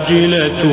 عاجلة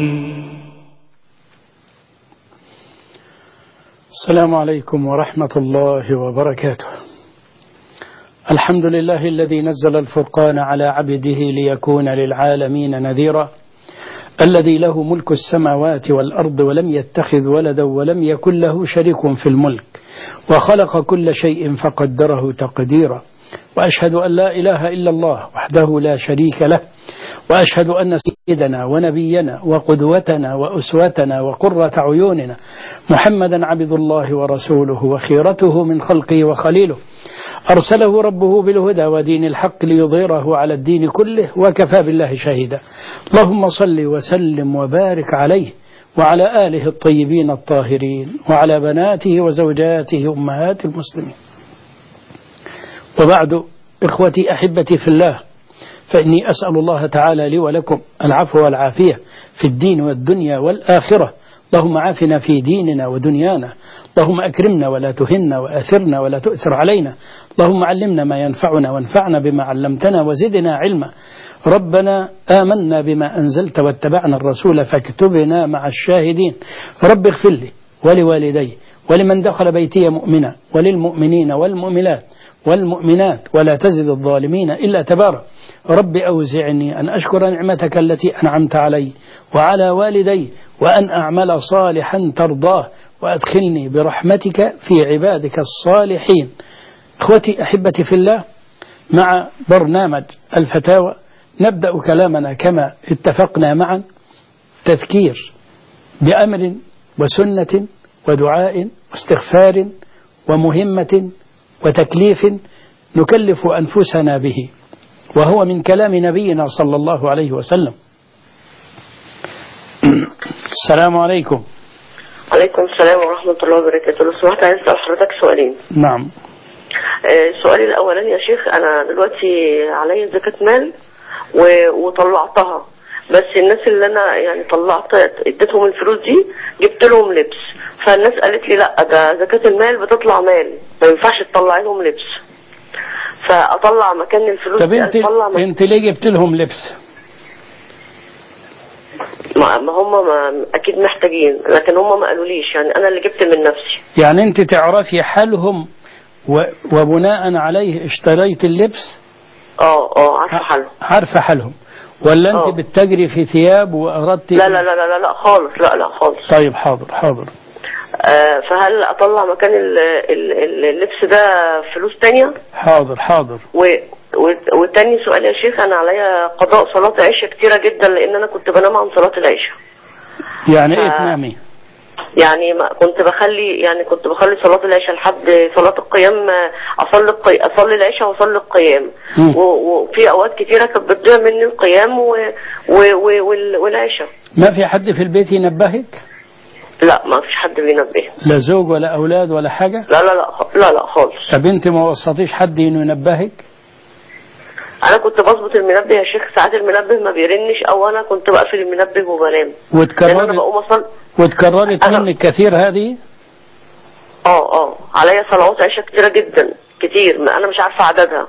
السلام عليكم ورحمة الله وبركاته. الحمد لله الذي نزل الفرقان على عبده ليكون للعالمين نذيرا. الذي له ملك السماوات والأرض ولم يتخذ ولدا ولم يكن له شريك في الملك وخلق كل شيء فقدره تقديرا وأشهد أن لا إله إلا الله وحده لا شريك له وأشهد أن سيدنا ونبينا وقدوتنا وأسوتنا وقرة عيوننا محمدا عبد الله ورسوله وخيرته من خلقه وخليله أرسله ربه بالهدى ودين الحق ليظهره على الدين كله وكفى بالله شهيدا اللهم صل وسلم وبارك عليه وعلى آله الطيبين الطاهرين وعلى بناته وزوجاته أمهات المسلمين وبعد إخوتي أحبتي في الله فإني أسأل الله تعالى لي ولكم العفو والعافية في الدين والدنيا والآخرة اللهم عافنا في ديننا ودنيانا اللهم أكرمنا ولا تهنا وآثرنا ولا تؤثر علينا اللهم علمنا ما ينفعنا وانفعنا بما علمتنا وزدنا علما ربنا آمنا بما أنزلت واتبعنا الرسول فاكتبنا مع الشاهدين رب اغفر لي ولوالدي ولمن دخل بيتي مؤمنا وللمؤمنين والمؤمنات والمؤمنات ولا تزد الظالمين إلا تبارا رب أوزعني أن أشكر نعمتك التي أنعمت علي وعلى والدي وأن أعمل صالحا ترضاه وأدخلني برحمتك في عبادك الصالحين إخوتي أحبتي في الله مع برنامج الفتاوى نبدأ كلامنا كما اتفقنا معا تذكير بأمر وسنة ودعاء واستغفار ومهمة وتكليف نكلف أنفسنا به وهو من كلام نبينا صلى الله عليه وسلم السلام عليكم عليكم السلام ورحمة الله وبركاته لو سمحت عايز أسأل حضرتك سؤالين نعم آه، السؤال الأولاني يا شيخ أنا دلوقتي عليا زكاة مال و- وطلعتها بس الناس اللي أنا يعني طلعت اديتهم الفلوس دي جبت لهم لبس فالناس قالت لي لا ده زكاة المال بتطلع مال ما ينفعش تطلعي لهم لبس فأطلع مكان الفلوس طب دي انت أطلع مكان انت ليه جبت لهم لبس ما ما هم ما أكيد محتاجين لكن هم ما قالوليش يعني أنا اللي جبت من نفسي يعني انت تعرفي حالهم و... وبناء عليه اشتريت اللبس اه اه عارفة حالهم عارفة حالهم ولا انت اه. بتجري في ثياب واردت لا لا لا لا لا, لا خالص لا لا خالص طيب حاضر حاضر آه فهل اطلع مكان ال- ال- ال- اللبس ده فلوس تانية حاضر حاضر و و- وتاني سؤال يا شيخ انا عليا قضاء صلاة عشاء كتيرة جدا لان انا كنت بنام عن صلاة العشاء يعني ايه ف- تنامي يعني ما كنت بخلي يعني كنت بخلي صلاة العشاء لحد صلاة القيام آه، اصلي القي... اصلي العشاء واصلي القيام مم. و- وفي اوقات كتيرة كانت بتضيع مني القيام و... و... و... وال- والعشاء ما في حد في البيت ينبهك لا ما فيش حد بينبه لا زوج ولا اولاد ولا حاجة لا لا لا خ- لا لا خالص طب انت ما وصلتيش حد انه ينبهك انا كنت بظبط المنبه يا شيخ ساعات المنبه ما بيرنش او انا كنت بقفل المنبه وبنام لان انا وتكررت بقوم اصلي وتكررت أنا- منك كثير هذه اه اه عليا صلوات عشاء كتيره جدا كتير ما انا مش عارفه عددها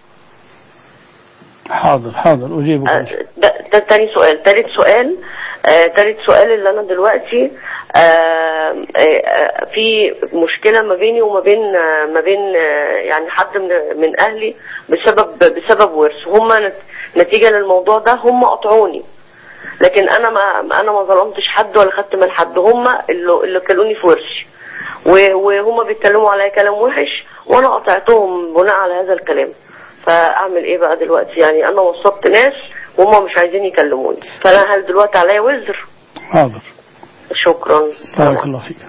حاضر حاضر اجيبك آه، إن شاء الله. ده, ده تاني سؤال تالت سؤال آه تالت سؤال اللي انا دلوقتي آه آه آه، في مشكله ما بيني وما بين آه ما بين آه يعني حد من من اهلي بسبب بسبب ورث هم نتيجه للموضوع ده هم قطعوني لكن انا ما انا ما ظلمتش حد ولا خدت من حد هم اللي اللي كلوني في ورثي و- وهم بيتكلموا عليا كلام وحش وانا قطعتهم بناء على هذا الكلام فاعمل ايه بقى دلوقتي يعني انا وصلت ناس وهم مش عايزين يكلموني فانا هل دلوقتي عليا وزر حاضر شكرا بارك الله فيك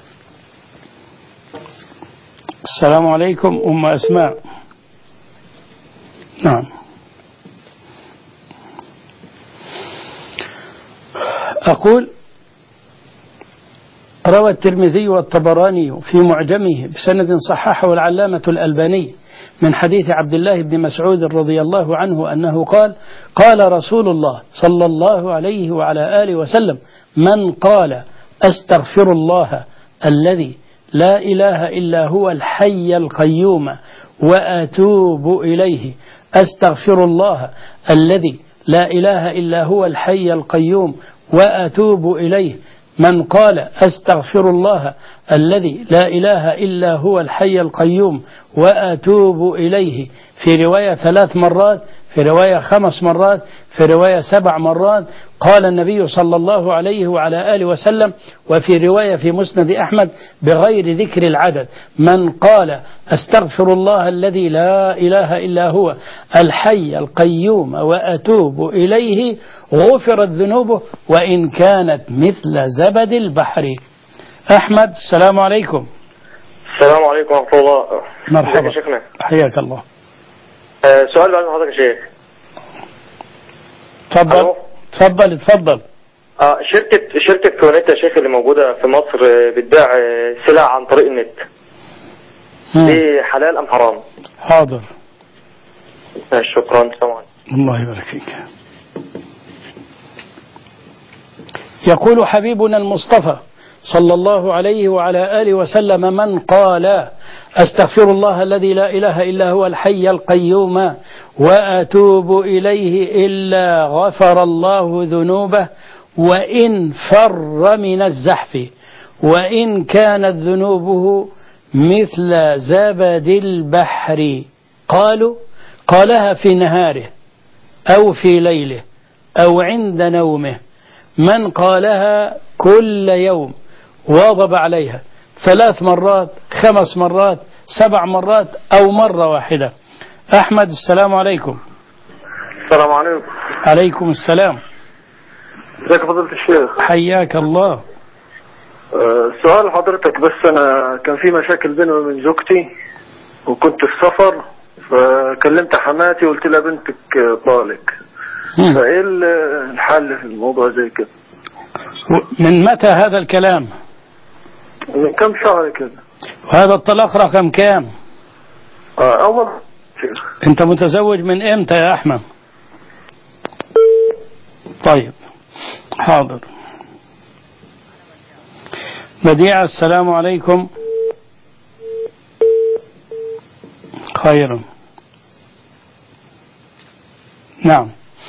السلام عليكم أم أسماء نعم أقول روى الترمذي والطبراني في معجمه بسند صححه العلامة الألباني من حديث عبد الله بن مسعود رضي الله عنه أنه قال قال رسول الله صلى الله عليه وعلى آله وسلم من قال أستغفر الله الذي لا إله إلا هو الحي القيوم وأتوب إليه أستغفر الله الذي لا إله إلا هو الحي القيوم وأتوب إليه من قال أستغفر الله الذي لا إله إلا هو الحي القيوم وأتوب إليه في رواية ثلاث مرات في رواية خمس مرات في رواية سبع مرات قال النبي صلى الله عليه وعلى آله وسلم وفي رواية في مسند أحمد بغير ذكر العدد من قال أستغفر الله الذي لا إله إلا هو الحي القيوم وأتوب إليه غفرت ذنوبه وإن كانت مثل زبد البحر أحمد السلام عليكم السلام عليكم ورحمة الله مرحبا ازيك يا شيخنا حياك الله آه سؤال بعد حضرتك يا شيخ تفضل ألو. تفضل تفضل آه شركة شركة كونيت يا شيخ اللي موجودة في مصر آه، بتبيع آه، سلع عن طريق النت مم. دي حلال أم حرام؟ حاضر آه، شكرا السلام عليكم الله يبارك فيك يقول حبيبنا المصطفى صلى الله عليه وعلى آله وسلم من قال أستغفر الله الذي لا إله إلا هو الحي القيوم وأتوب إليه إلا غفر الله ذنوبه وإن فر من الزحف وإن كانت ذنوبه مثل زبد البحر قالوا قالها في نهاره أو في ليله أو عند نومه من قالها كل يوم واظب عليها ثلاث مرات خمس مرات سبع مرات أو مرة واحدة أحمد السلام عليكم السلام عليكم عليكم السلام ازيك يا فضيلة الشيخ حياك الله آه، سؤال حضرتك بس أنا كان في مشاكل بيني وبين زوجتي وكنت في سفر فكلمت حماتي وقلت لها بنتك آه، طالق مم. فايه ال- الحل في الموضوع زي كده من متى هذا الكلام من كم شهر كده وهذا الطلاق رقم كام آه، اول شيخ انت متزوج من امتى يا احمد طيب حاضر بديع السلام عليكم خيرا نعم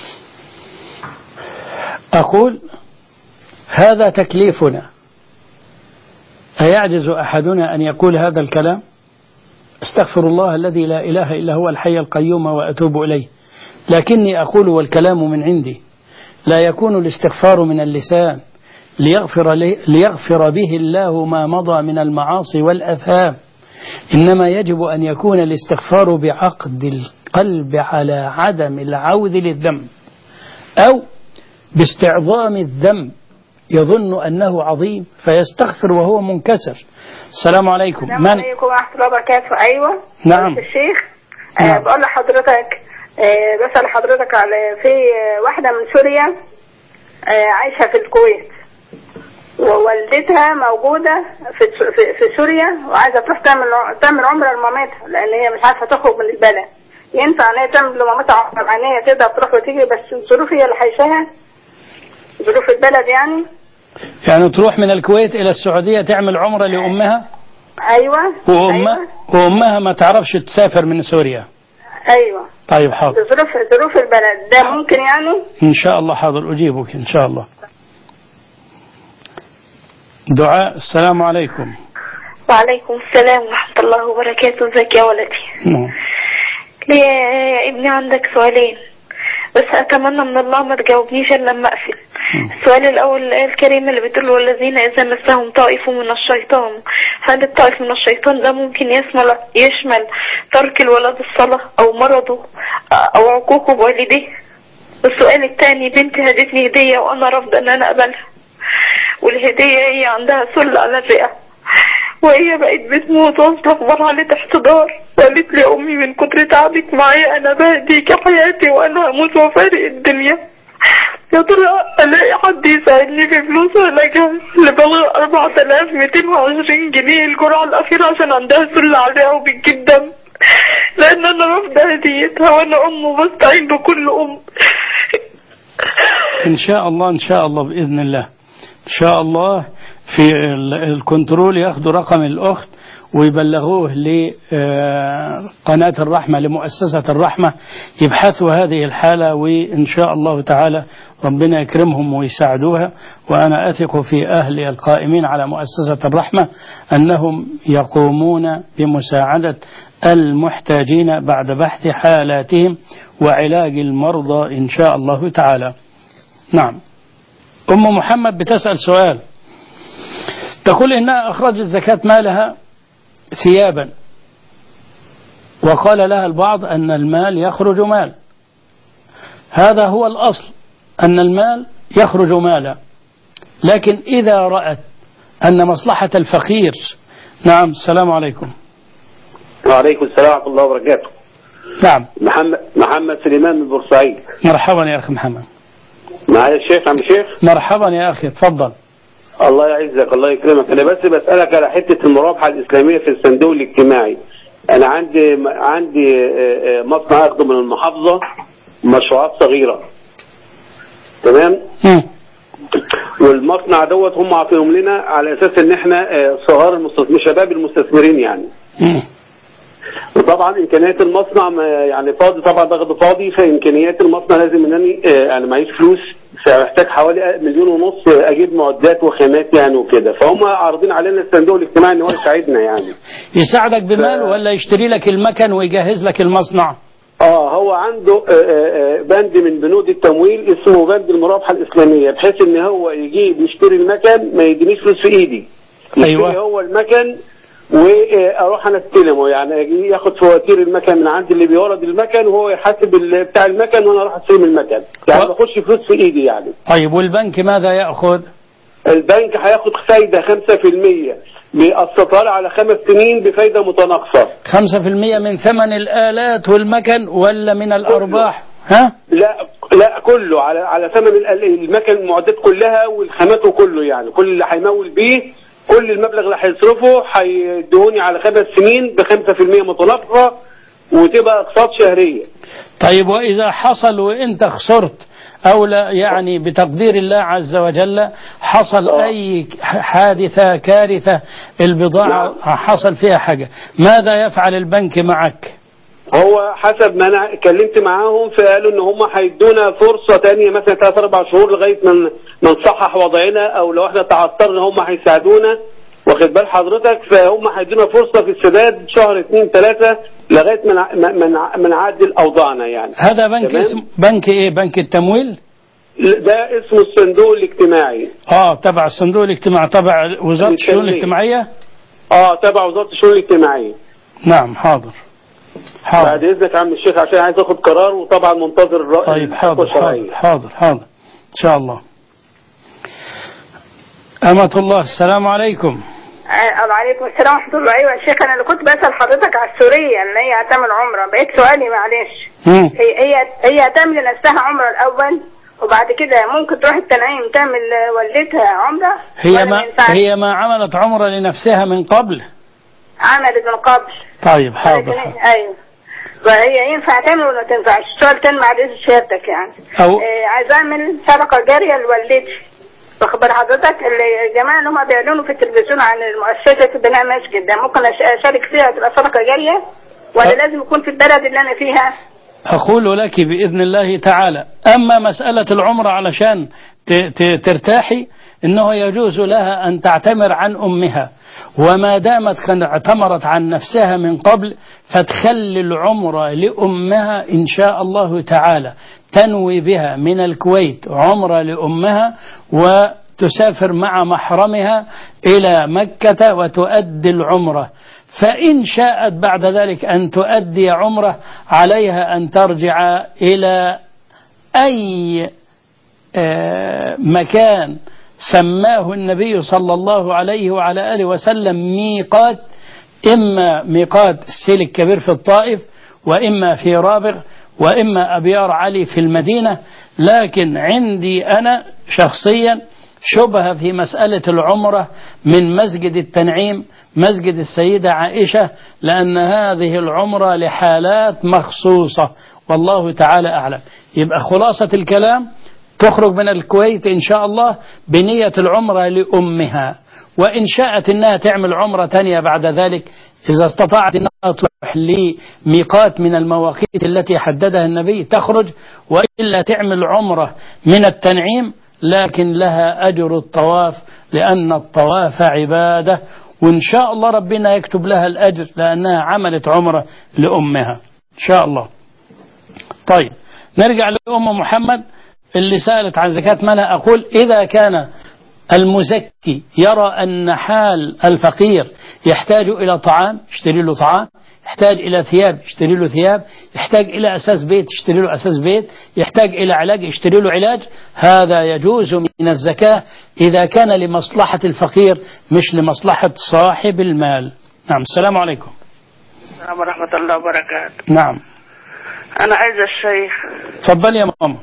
أقول هذا تكليفنا أيعجز أحدنا أن يقول هذا الكلام استغفر الله الذي لا إله إلا هو الحي القيوم وأتوب إليه لكني أقول والكلام من عندي لا يكون الاستغفار من اللسان ليغفر, لي ليغفر به الله ما مضى من المعاصي والأثام إنما يجب أن يكون الاستغفار بعقد القلب على عدم العود للذنب أو باستعظام الذنب يظن أنه عظيم فيستغفر وهو منكسر السلام عليكم السلام من عليكم ورحمة الله وبركاته أيوة نعم. فضيلة الشيخ نعم. آه بقول لحضرتك آه بسأل حضرتك على في آه، واحدة من سوريا آه عايشة في الكويت ووالدتها موجودة في في, في سوريا وعايزة تروح تعمل تعمل عمرة لمامتها لأن هي مش عارفة تخرج من البلد ينفع إن هي تعمل لمامتها عمرة مع إن هي تقدر تروح وتيجي بس الظروف هي اللي حيشاها ظروف البلد يعني يعني تروح من الكويت إلى السعودية تعمل عمرة لأمها أيوة وأمها, أيوة وأمها ما تعرفش تسافر من سوريا أيوة طيب حاضر ظروف ظروف البلد ده ممكن يعني إن شاء الله حاضر أجيبك إن شاء الله دعاء السلام عليكم وعليكم السلام ورحمة الله وبركاته ازيك يا ولدي نعم. ليه يا ابني عندك سؤالين بس أتمنى من الله ما تجاوبنيش إلا لما أقفل السؤال الأول الآية الكريمة اللي بتقول والذين إذا مسهم طائف من الشيطان هل الطائف من الشيطان ده ممكن يشمل يشمل ترك الولد الصلاة أو مرضه أو عقوقه بوالديه السؤال الثاني بنتي هدتني هدية وأنا رافضة إن أنا أقبلها والهدية هي عندها سل على الرئة وهي بقت بتموت واصلة في مرحلة احتضار وقالت لي أمي من كتر تعبك معايا أنا بهديك حياتي وأنا هموت وفارق الدنيا يا ترى ألاقي حد يساعدني في فلوس علاجها اللي بلغ 4220 جنيه الجرعة الأخيرة عشان عندها سل على الرئة وبتجيب دم لأن أنا رافضة هديتها وأنا أم وبستعين بكل أم إن شاء الله إن شاء الله بإذن الله إن شاء الله في ال- الكنترول ياخدوا رقم الأخت ويبلغوه لقناة الرحمة لمؤسسة الرحمة يبحثوا هذه الحالة وإن شاء الله تعالى ربنا يكرمهم ويساعدوها وأنا أثق في أهل القائمين على مؤسسة الرحمة أنهم يقومون بمساعدة المحتاجين بعد بحث حالاتهم وعلاج المرضى إن شاء الله تعالى نعم أم محمد بتسأل سؤال تقول إنها أخرجت زكاة مالها ثيابا وقال لها البعض أن المال يخرج مال هذا هو الأصل أن المال يخرج مالا لكن إذا رأت أن مصلحة الفقير نعم السلام عليكم وعليكم السلام ورحمة الله وبركاته نعم محمد محمد سليمان من بورسعيد مرحبا يا أخي محمد معايا الشيخ عم الشيخ مرحبا يا أخي تفضل الله يعزك الله يكرمك انا بس بسألك على حتة المرابحة الإسلامية في الصندوق الاجتماعي انا عندي عندي آه، آه، مصنع اخده من المحافظة مشروعات صغيرة تمام مم. والمصنع دوت هم عاطينهم لنا على اساس ان احنا آه، صغار المستثمرين شباب المستثمرين يعني مم. وطبعا امكانيات المصنع ما يعني فاضي طبعا باخده فاضي فامكانيات المصنع لازم انني آه، يعني معيش فلوس فمحتاج حوالي مليون ونص اجيب معدات وخامات يعني وكده فهم عارضين علينا الصندوق الاجتماعي ان هو يساعدنا يعني يساعدك بمال ف- ولا يشتري لك المكن ويجهز لك المصنع اه هو عنده آه، آه، آه، بند من بنود التمويل اسمه بند المرابحه الاسلاميه بحيث ان هو يجيب يشتري المكن ما يدينيش فلوس في ايدي يشتري أيوة. هو المكن واروح انا استلمه يعني اجي ياخد فواتير المكن من عند اللي بيورد المكن وهو يحاسب ال- بتاع المكن وانا اروح استلم المكن يعني و- ما اخش فلوس في ايدي يعني طيب والبنك ماذا يأخذ البنك هياخد فايده 5% بيقسطها لي على خمس سنين بفايده متناقصه خمسة في المية من ثمن الآلات والمكن ولا من الأرباح ها لا لا كله على على ثمن ال- المكن المعدات كلها والخامات وكله يعني كل اللي هيمول بيه كل المبلغ اللي هيصرفه هيدوني على خمس سنين ب 5% متناقصه وتبقى اقساط شهريه طيب وإذا حصل وإنت خسرت أو لا يعني بتقدير الله عز وجل حصل آه. أي حادثة كارثة البضاعة نعم. حصل فيها حاجة ماذا يفعل البنك معك هو حسب ما انا اتكلمت معاهم فقالوا ان هم هيدونا فرصه تانية مثلا ثلاث اربع شهور لغايه ما ن- ما نصحح وضعنا او لو احنا تعثرنا هم هيساعدونا واخد بال حضرتك فهم هيدونا فرصه في السداد شهر اثنين ثلاثه لغايه ما نع- ما- ما نع- ما نعدل اوضاعنا يعني هذا بنك تمام. اسم بنك إيه بنك التمويل ده اسمه الصندوق الاجتماعي آه تبع الصندوق الاجتماعي تبع وزارة الشؤون التنمية. الاجتماعية اه تبع وزاره الشؤون الاجتماعيه نعم حاضر بعد حاضر اذنك يا عم الشيخ عشان عايز اخد قرار وطبعا منتظر الرأي طيب حاضر الفتوى حاضر الشرعية. حاضر حاضر إن شاء الله أمة الله السلام عليكم آه، وعليكم السلام ورحمة الله أيوة يا شيخ أنا اللي كنت بسأل حضرتك على السورية اللي هي هتعمل عمرة بقيت سؤالي معلش مم. هي هي هي هتعمل لنفسها عمرة الأول وبعد كده ممكن تروح التنعيم تعمل لوالدتها عمرة هي ولا ما ينفعش؟ هي ما عملت عمرة لنفسها من قبل عملت من قبل طيب حاضر ولكن- أيوة فهي ينفع تعمل ولا ما تنفعش السؤال تاني بعد إذن سيادتك يعني أو آه، عايزة أعمل صدقة جارية لوالدتي واخد بال حضرتك الجماعة اللي هم بيعلنوا في التلفزيون عن مؤسسة بناء مسجد ده ممكن أش- أشارك فيها تبقى صدقة جارية ولا أه. لازم يكون في البلد اللي أنا فيها؟ أقول لك بإذن الله تعالى أما مسألة العمرة علشان ت- ت- ترتاحي إنه يجوز لها أن تعتمر عن أمها وما دامت قد اعتمرت عن نفسها من قبل فتخلي العمرة لأمها إن شاء الله تعالى تنوي بها من الكويت عمرة لأمها وتسافر مع محرمها إلى مكة وتؤدي العمرة فإن شاءت بعد ذلك أن تؤدي عمرة عليها أن ترجع إلى أي آه، مكان سماه النبي صلى الله عليه وعلى آله وسلم ميقات إما ميقات السيل الكبير في الطائف وإما في رابغ وإما أبيار علي في المدينة لكن عندي أنا شخصيا شبهة في مسألة العمرة من مسجد التنعيم مسجد السيدة عائشة لأن هذه العمرة لحالات مخصوصة والله تعالى أعلم يبقى خلاصة الكلام تخرج من الكويت إن شاء الله بنية العمرة لأمها وإن شاءت أنها تعمل عمرة تانية بعد ذلك إذا استطاعت أنها تروح لميقات من المواقيت التي حددها النبي تخرج وإلا تعمل عمرة من التنعيم لكن لها أجر الطواف لأن الطواف عبادة وإن شاء الله ربنا يكتب لها الأجر لأنها عملت عمرة لأمها إن شاء الله طيب نرجع لأم محمد اللي سألت عن زكاة مالها أقول إذا كان المزكي يرى أن حال الفقير يحتاج إلى طعام يشتري له طعام يحتاج إلى ثياب يشتري له ثياب يحتاج إلى أساس بيت يشتري له أساس بيت يحتاج إلى علاج يشتري له علاج هذا يجوز من الزكاة إذا كان لمصلحة الفقير مش لمصلحة صاحب المال نعم السلام عليكم السلام ورحمة الله وبركاته نعم أنا عايزة الشيخ تفضلي يا ماما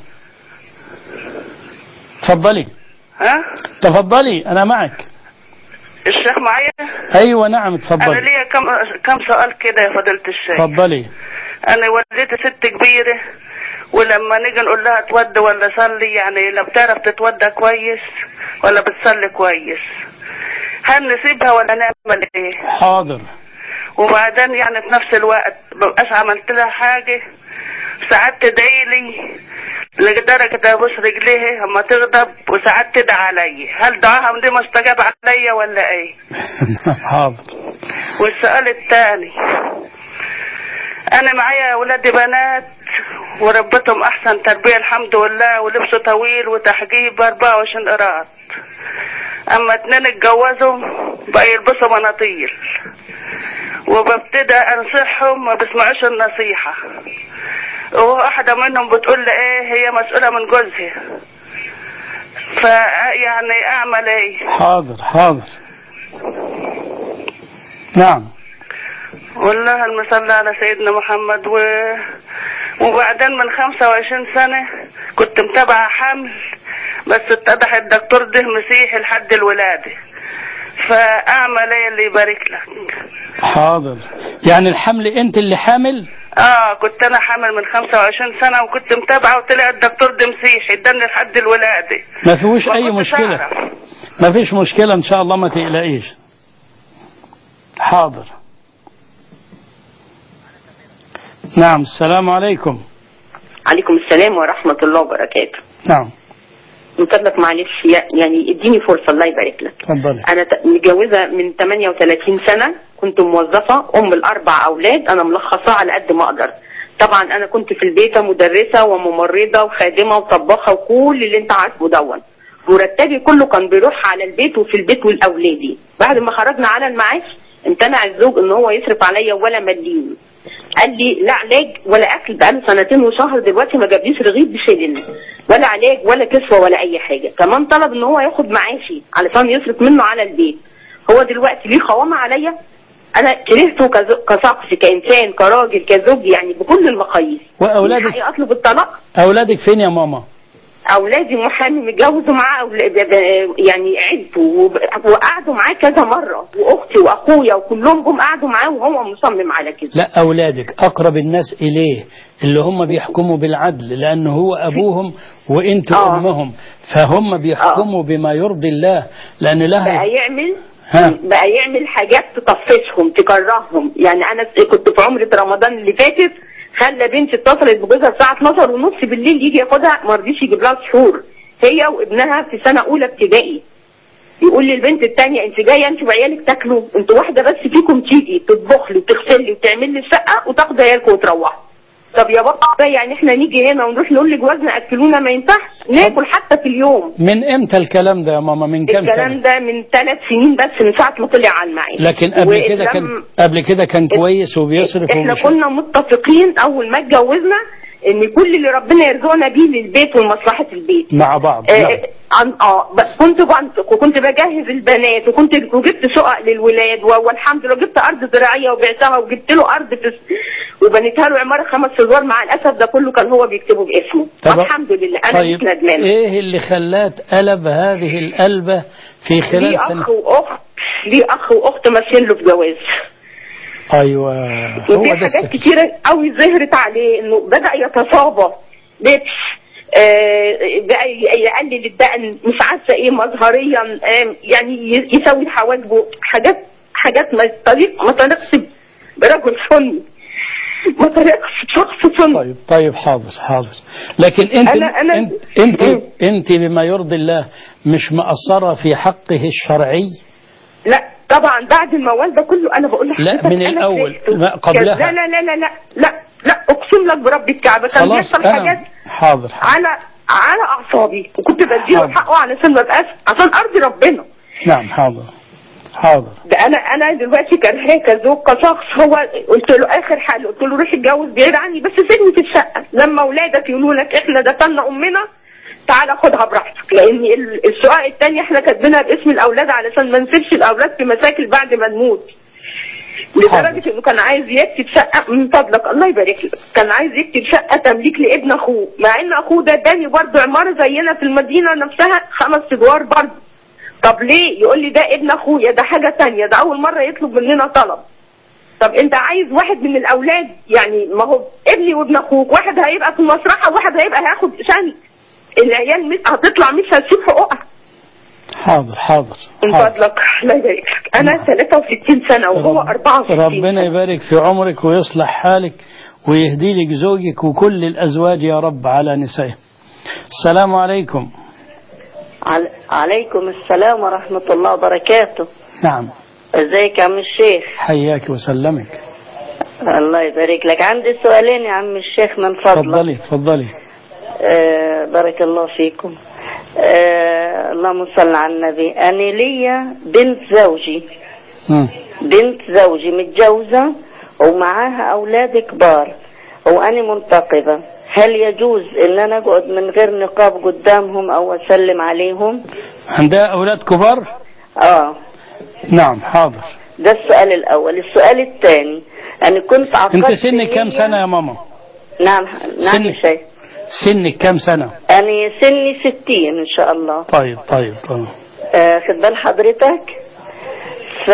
تفضلي ها تفضلي أنا معك الشيخ معايا أيوة نعم أنا تفضلي ليا كم كم سؤال كده يا فضيلة الشيخ تفضلي أنا والدتي ست كبيرة ولما نيجي نقول لها تودي ولا صلي يعني لا بتعرف تتودى كويس ولا بتصلي كويس هل نسيبها ولا نعمل ايه حاضر وبعدين يعني في نفس الوقت مبقاش عملت لها حاجة ساعات تدعي لي لدرجة ابوس رجليها اما تغضب وساعات تدعي عليا هل دعاها دي مستجاب عليا ولا ايه حاضر والسؤال الثاني انا معايا اولادي بنات وربتهم احسن تربية الحمد لله ولبسوا طويل وتحجيب 24 قراط اما اتنين اتجوزوا بقى يلبسوا مناطيل وببتدى انصحهم ما بيسمعوش النصيحة وواحدة منهم بتقول لي ايه هي مسؤولة من جوزها فيعني اعمل ايه حاضر حاضر نعم والله المصلى على سيدنا محمد و... وبعدين من 25 سنة كنت متابعة حمل بس اتضح الدكتور ده مسيحي لحد الولادة فأعمل ايه اللي يبارك لك حاضر يعني الحمل انت اللي حامل اه كنت انا حامل من 25 سنة وكنت متابعة وطلع الدكتور ده مسيحي اداني لحد الولادة ما فيهوش اي ما كنتش مشكلة أعرف. ما فيش مشكلة ان شاء الله ما تقلقيش حاضر نعم السلام عليكم عليكم السلام ورحمة الله وبركاته نعم من فضلك معلش يا- يعني اديني فرصة الله يبارك لك تفضلي أنا ت- متجوزة من 38 سنة كنت موظفة أم الأربع أولاد أنا ملخصة على قد ما أقدر طبعا أنا كنت في البيت مدرسة وممرضة وخادمة وطباخة وكل اللي أنت عارفه دون مرتبي كله كان بيروح على البيت وفي البيت والأولادي بعد ما خرجنا على المعاش امتنع الزوج ان هو يصرف عليا ولا مليم قال لي لا علاج ولا اكل بقاله سنتين وشهر دلوقتي ما جابليش رغيف بشيلن ولا علاج ولا كسوه ولا اي حاجه كمان طلب ان هو ياخد معاشي علشان يصرف منه على البيت هو دلوقتي ليه قوامه عليا انا كرهته كز- كشخص كانسان كراجل كزوج يعني بكل المقاييس وأولادك من حقي اطلب الطلاق أولادك فين يا ماما اولادي محامي متجوز ومعاه أول- ب- ب- يعني عيلته وب- وقعدوا معاه كذا مره واختي واخويا وكلهم جم قعدوا معاه وهو مصمم على كده لا أولادك أقرب الناس إليه اللي هم بيحكموا بالعدل لأن هو أبوهم وأنتوا آه. أمهم فهم بيحكموا بما يرضي الله لأن بقى لها يعمل ها. بقى يعمل حاجات تطفشهم تكرههم يعني انا كنت في عمرة رمضان اللي فاتت خلى بنتي اتصلت بجوزها الساعه 12 ونص بالليل يجي ياخدها ما رضيش يجيب لها سحور هي وابنها في سنه اولى ابتدائي يقول لي البنت الثانيه انت جايه انت وعيالك تاكلوا انتوا واحده بس فيكم تيجي تطبخ لي وتغسل لي وتعمل لي الشقه وتاخد عيالكم وتروحوا طب يا بابا يعني احنا نيجي هنا ونروح نقول لجوازنا اكلونا ما ينفعش ناكل حتى في اليوم من إمتى الكلام ده يا ماما من كم الكلام سنة ده من ثلاث سنين بس من ساعة ما طلع على المعاش لكن قبل كده كان ولم- قبل كده كان كويس وبيصرف احنا ومش كنا متفقين اول ما اتجوزنا ان كل اللي ربنا يرزقنا بيه للبيت ولمصلحة البيت مع بعض آه، نعم. عن اه ب- كنت بنطق وكنت بجهز البنات وكنت وجبت شقق للولاد و- والحمد لله جبت ارض زراعيه وبعتها وجبت له ارض في وبنيتها له عماره خمس ادوار مع الاسف ده كله كان هو بيكتبه باسمه طب- والحمد لله انا طيب مش ندمانه ايه اللي خلاه قلب هذه القلبة في خلال ليه سنة اخ واخت ليه اخ واخت ماشيين له في جواز ايوه هو وفي ده حاجات السر. كتيرة قوي ظهرت عليه انه بدأ يتصابى لبس آه، بقى ي- يقلل الدقن مش عارفه ايه مظهريا آه، يعني ي- يسوي حواجبه حاجات حاجات ما طريق ما تليقش برجل سني ما تليقش بشخص سني طيب طيب حاضر حاضر لكن انت أنا- أنا- انت انت, مم. انت بما يرضي الله مش مقصرة في حقه الشرعي لا طبعا بعد الموال ده كله انا بقول لا، لحضرتك من أنا الأول، كرهته. ما قبلها. لا لا لا لا لا لا لا اقسم لك برب الكعبه كان خلاص بيحصل انا حاجات حاضر حاضر على على اعصابي وكنت بديله حاضر. حقه علشان ما ابقاش عشان ارضي ربنا نعم حاضر حاضر ده انا انا دلوقتي كرهاه كزوج كشخص هو قلت له اخر حل قلت له روح اتجوز بعيد عني بس سيبني في الشقه لما اولادك يقولوا لك احنا دفنا امنا تعالى خدها براحتك لان ال- الشقق التانية احنا كاتبينها باسم الاولاد علشان ما نسيبش الاولاد في مشاكل بعد ما نموت لدرجة انه كان عايز يكتب شقة من فضلك الله يبارك لك كان عايز يكتب شقة تمليك لابن اخوه مع ان اخوه ده اداني برضه عمارة زينا في المدينة نفسها خمس ادوار برضه طب ليه يقول لي ده ابن اخويا ده حاجة تانية ده اول مرة يطلب مننا طلب طب انت عايز واحد من الاولاد يعني ما هو ابني وابن اخوك واحد هيبقى في المسرحة وواحد هيبقى هياخد شن العيال مش هتطلع مش هتشوف حقوقها حاضر حاضر من حاضر. فضلك الله يبارك لك انا 63 سنة وهو رب- 64 ربنا سنة. يبارك في عمرك ويصلح حالك ويهدي لك زوجك وكل الأزواج يا رب على نسائهم السلام عليكم عل... عليكم السلام ورحمة الله وبركاته نعم ازيك يا عم الشيخ حياك وسلمك الله يبارك لك عندي سؤالين يا عم الشيخ من فضلك تفضلي تفضلي آه بارك الله فيكم آه اللهم صل على النبي أنا ليا بنت زوجي مم. بنت زوجي متجوزة ومعاها أولاد كبار وأنا منتقبة هل يجوز إن أنا أقعد من غير نقاب قدامهم أو أسلم عليهم؟ عندها أولاد كبار آه نعم حاضر ده السؤال الأول السؤال الثاني أنا كنت عقدت انت سنك كم نية- سنة يا ماما نعم نعم سنك. يا شيخ سنك كم سنة أنا سني ستين إن شاء الله طيب طيب طيب آه خد بال حضرتك ف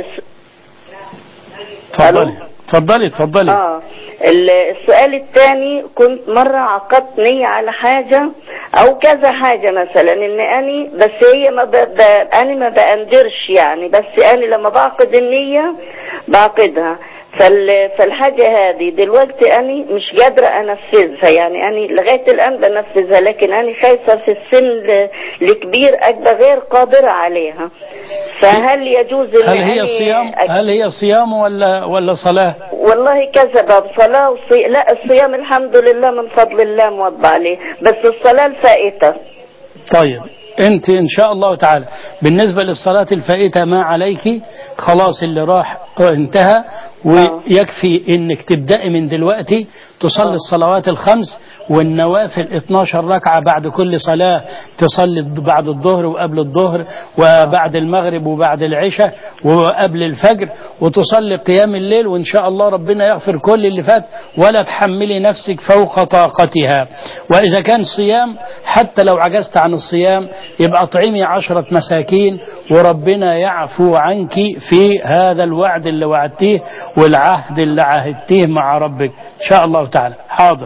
تفضلي تفضلي تفضلي اه ال- السؤال الثاني كنت مرة عقدت نية على حاجة او كذا حاجة مثلا ان اني بس هي ما ب... ب... انا ما بقندرش يعني بس انا لما بعقد النية بعقدها فال... فالحاجة هذه دلوقتي أنا مش قادرة أنفذها يعني أنا لغاية الآن بنفذها لكن أنا خايفة في السن ل- الكبير أبقى غير قادرة عليها فهل يجوز إن هل هي أنا صيام أك- هل هي صيام ولا ولا صلاة والله كذا باب صلاة وصي... لا الصيام الحمد لله من فضل الله موضع عليه بس الصلاة الفائتة طيب انت ان شاء الله تعالى بالنسبة للصلاة الفائتة ما عليك خلاص اللي راح انتهى ويكفي انك تبدأي من دلوقتي تصلي الصلوات الخمس والنوافل 12 ركعة بعد كل صلاة تصلي بعد الظهر وقبل الظهر وبعد المغرب وبعد العشاء وقبل الفجر وتصلي قيام الليل وان شاء الله ربنا يغفر كل اللي فات ولا تحملي نفسك فوق طاقتها واذا كان صيام حتى لو عجزت عن الصيام يبقى اطعمي عشرة مساكين وربنا يعفو عنك في هذا الوعد اللي وعدتيه والعهد اللي عهدتيه مع ربك ان شاء الله تعالى حاضر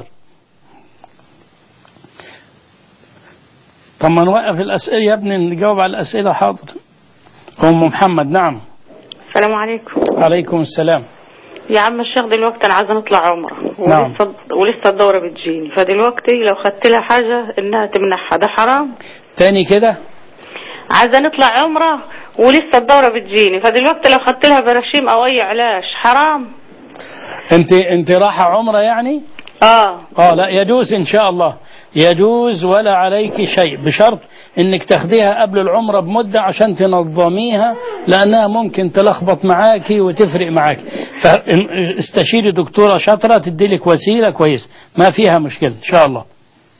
طب ما نوقف الأسئلة يا ابني نجاوب على الأسئلة حاضر أم محمد نعم السلام عليكم عليكم السلام يا عم الشيخ دلوقتي انا عايزه نطلع عمره نعم. ولسه ولسه الدوره بتجيني فدلوقتي لو خدت لها حاجه انها تمنحها ده حرام تاني كده عايزه نطلع عمره ولسه الدوره بتجيني فدلوقتي لو خدت لها براشيم او اي علاج حرام انت انت رايحة عمرة يعني اه اه لا يجوز ان شاء الله يجوز ولا عليك شيء بشرط انك تاخديها قبل العمرة بمدة عشان تنظميها لانها ممكن تلخبط معاكي وتفرق معاكي فاستشيري دكتورة شاطرة تديلك وسيلة كويس ما فيها مشكلة ان شاء الله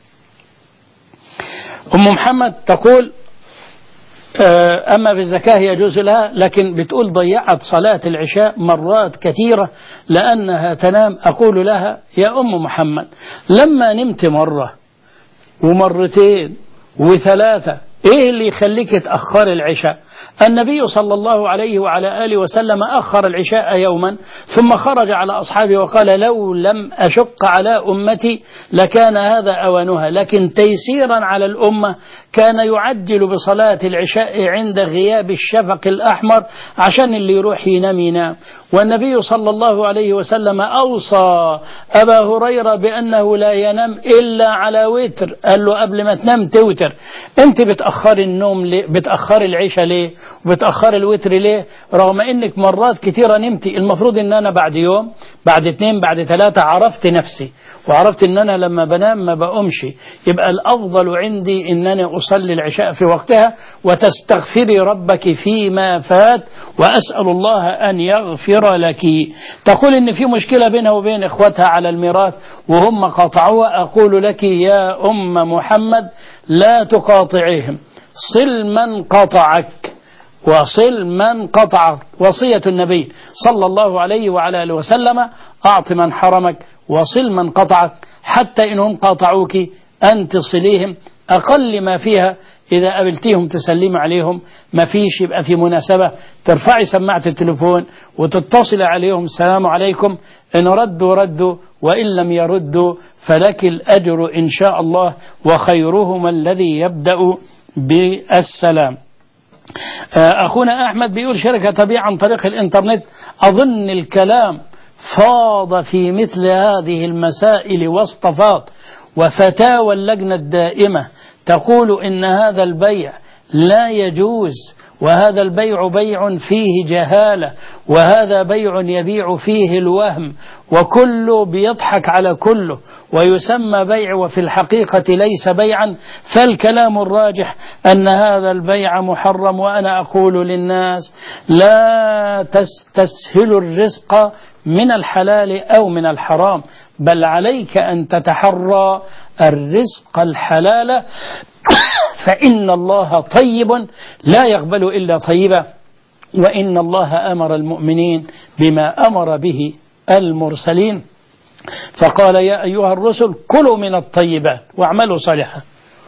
ام محمد تقول آه، أما في الزكاة يجوز لها لكن بتقول ضيعت صلاة العشاء مرات كثيرة لأنها تنام أقول لها يا أم محمد لما نمت مرة ومرتين وثلاثة ايه اللي يخليك تأخر العشاء النبي صلى الله عليه وعلى آله وسلم أخر العشاء يوما ثم خرج على أصحابه وقال لو لم أشق على أمتي لكان هذا أوانها لكن تيسيرا على الأمة كان يعجل بصلاة العشاء عند غياب الشفق الأحمر عشان اللي يروح ينام ينام والنبي صلى الله عليه وسلم أوصى أبا هريرة بأنه لا ينام إلا على وتر قال له قبل ما تنام توتر أنت بتأخر النوم ليه بتأخر العشاء ليه وبتأخر الوتر ليه رغم أنك مرات كثيرة نمتي المفروض أن أنا بعد يوم بعد اثنين بعد ثلاثة عرفت نفسي وعرفت أن أنا لما بنام ما بقومش يبقى الأفضل عندي أنني أصلي العشاء في وقتها وتستغفري ربك فيما فات وأسأل الله أن يغفر لك تقول أن في مشكلة بينها وبين إخوتها على الميراث وهم قاطعوها أقول لك يا أم محمد لا تقاطعيهم صل من قطعك وصل من قطعك وصية النبي صلى الله عليه وعلى آله وسلم أعط من حرمك وصل من قطعك حتى إنهم قاطعوك أن تصليهم أقل ما فيها إذا قابلتيهم تسلم عليهم ما فيش يبقى في مناسبة ترفعي سماعة التليفون وتتصل عليهم السلام عليكم إن ردوا ردوا وإن لم يردوا فلك الأجر إن شاء الله وخيرهما الذي يبدأ بالسلام أخونا أحمد بيقول شركة تبيع عن طريق الإنترنت أظن الكلام فاض في مثل هذه المسائل واصطفاض وفتاوى اللجنة الدائمة تقول إن هذا البيع لا يجوز وهذا البيع بيع فيه جهالة وهذا بيع يبيع فيه الوهم وكله بيضحك على كله ويسمى بيع وفي الحقيقة ليس بيعا فالكلام الراجح أن هذا البيع محرم وأنا أقول للناس لا تستسهلوا الرزق من الحلال أو من الحرام بل عليك أن تتحرى الرزق الحلال فإن الله طيب لا يقبل إلا طيبا وإن الله أمر المؤمنين بما أمر به المرسلين فقال يا أيها الرسل كلوا من الطيبات واعملوا صالحا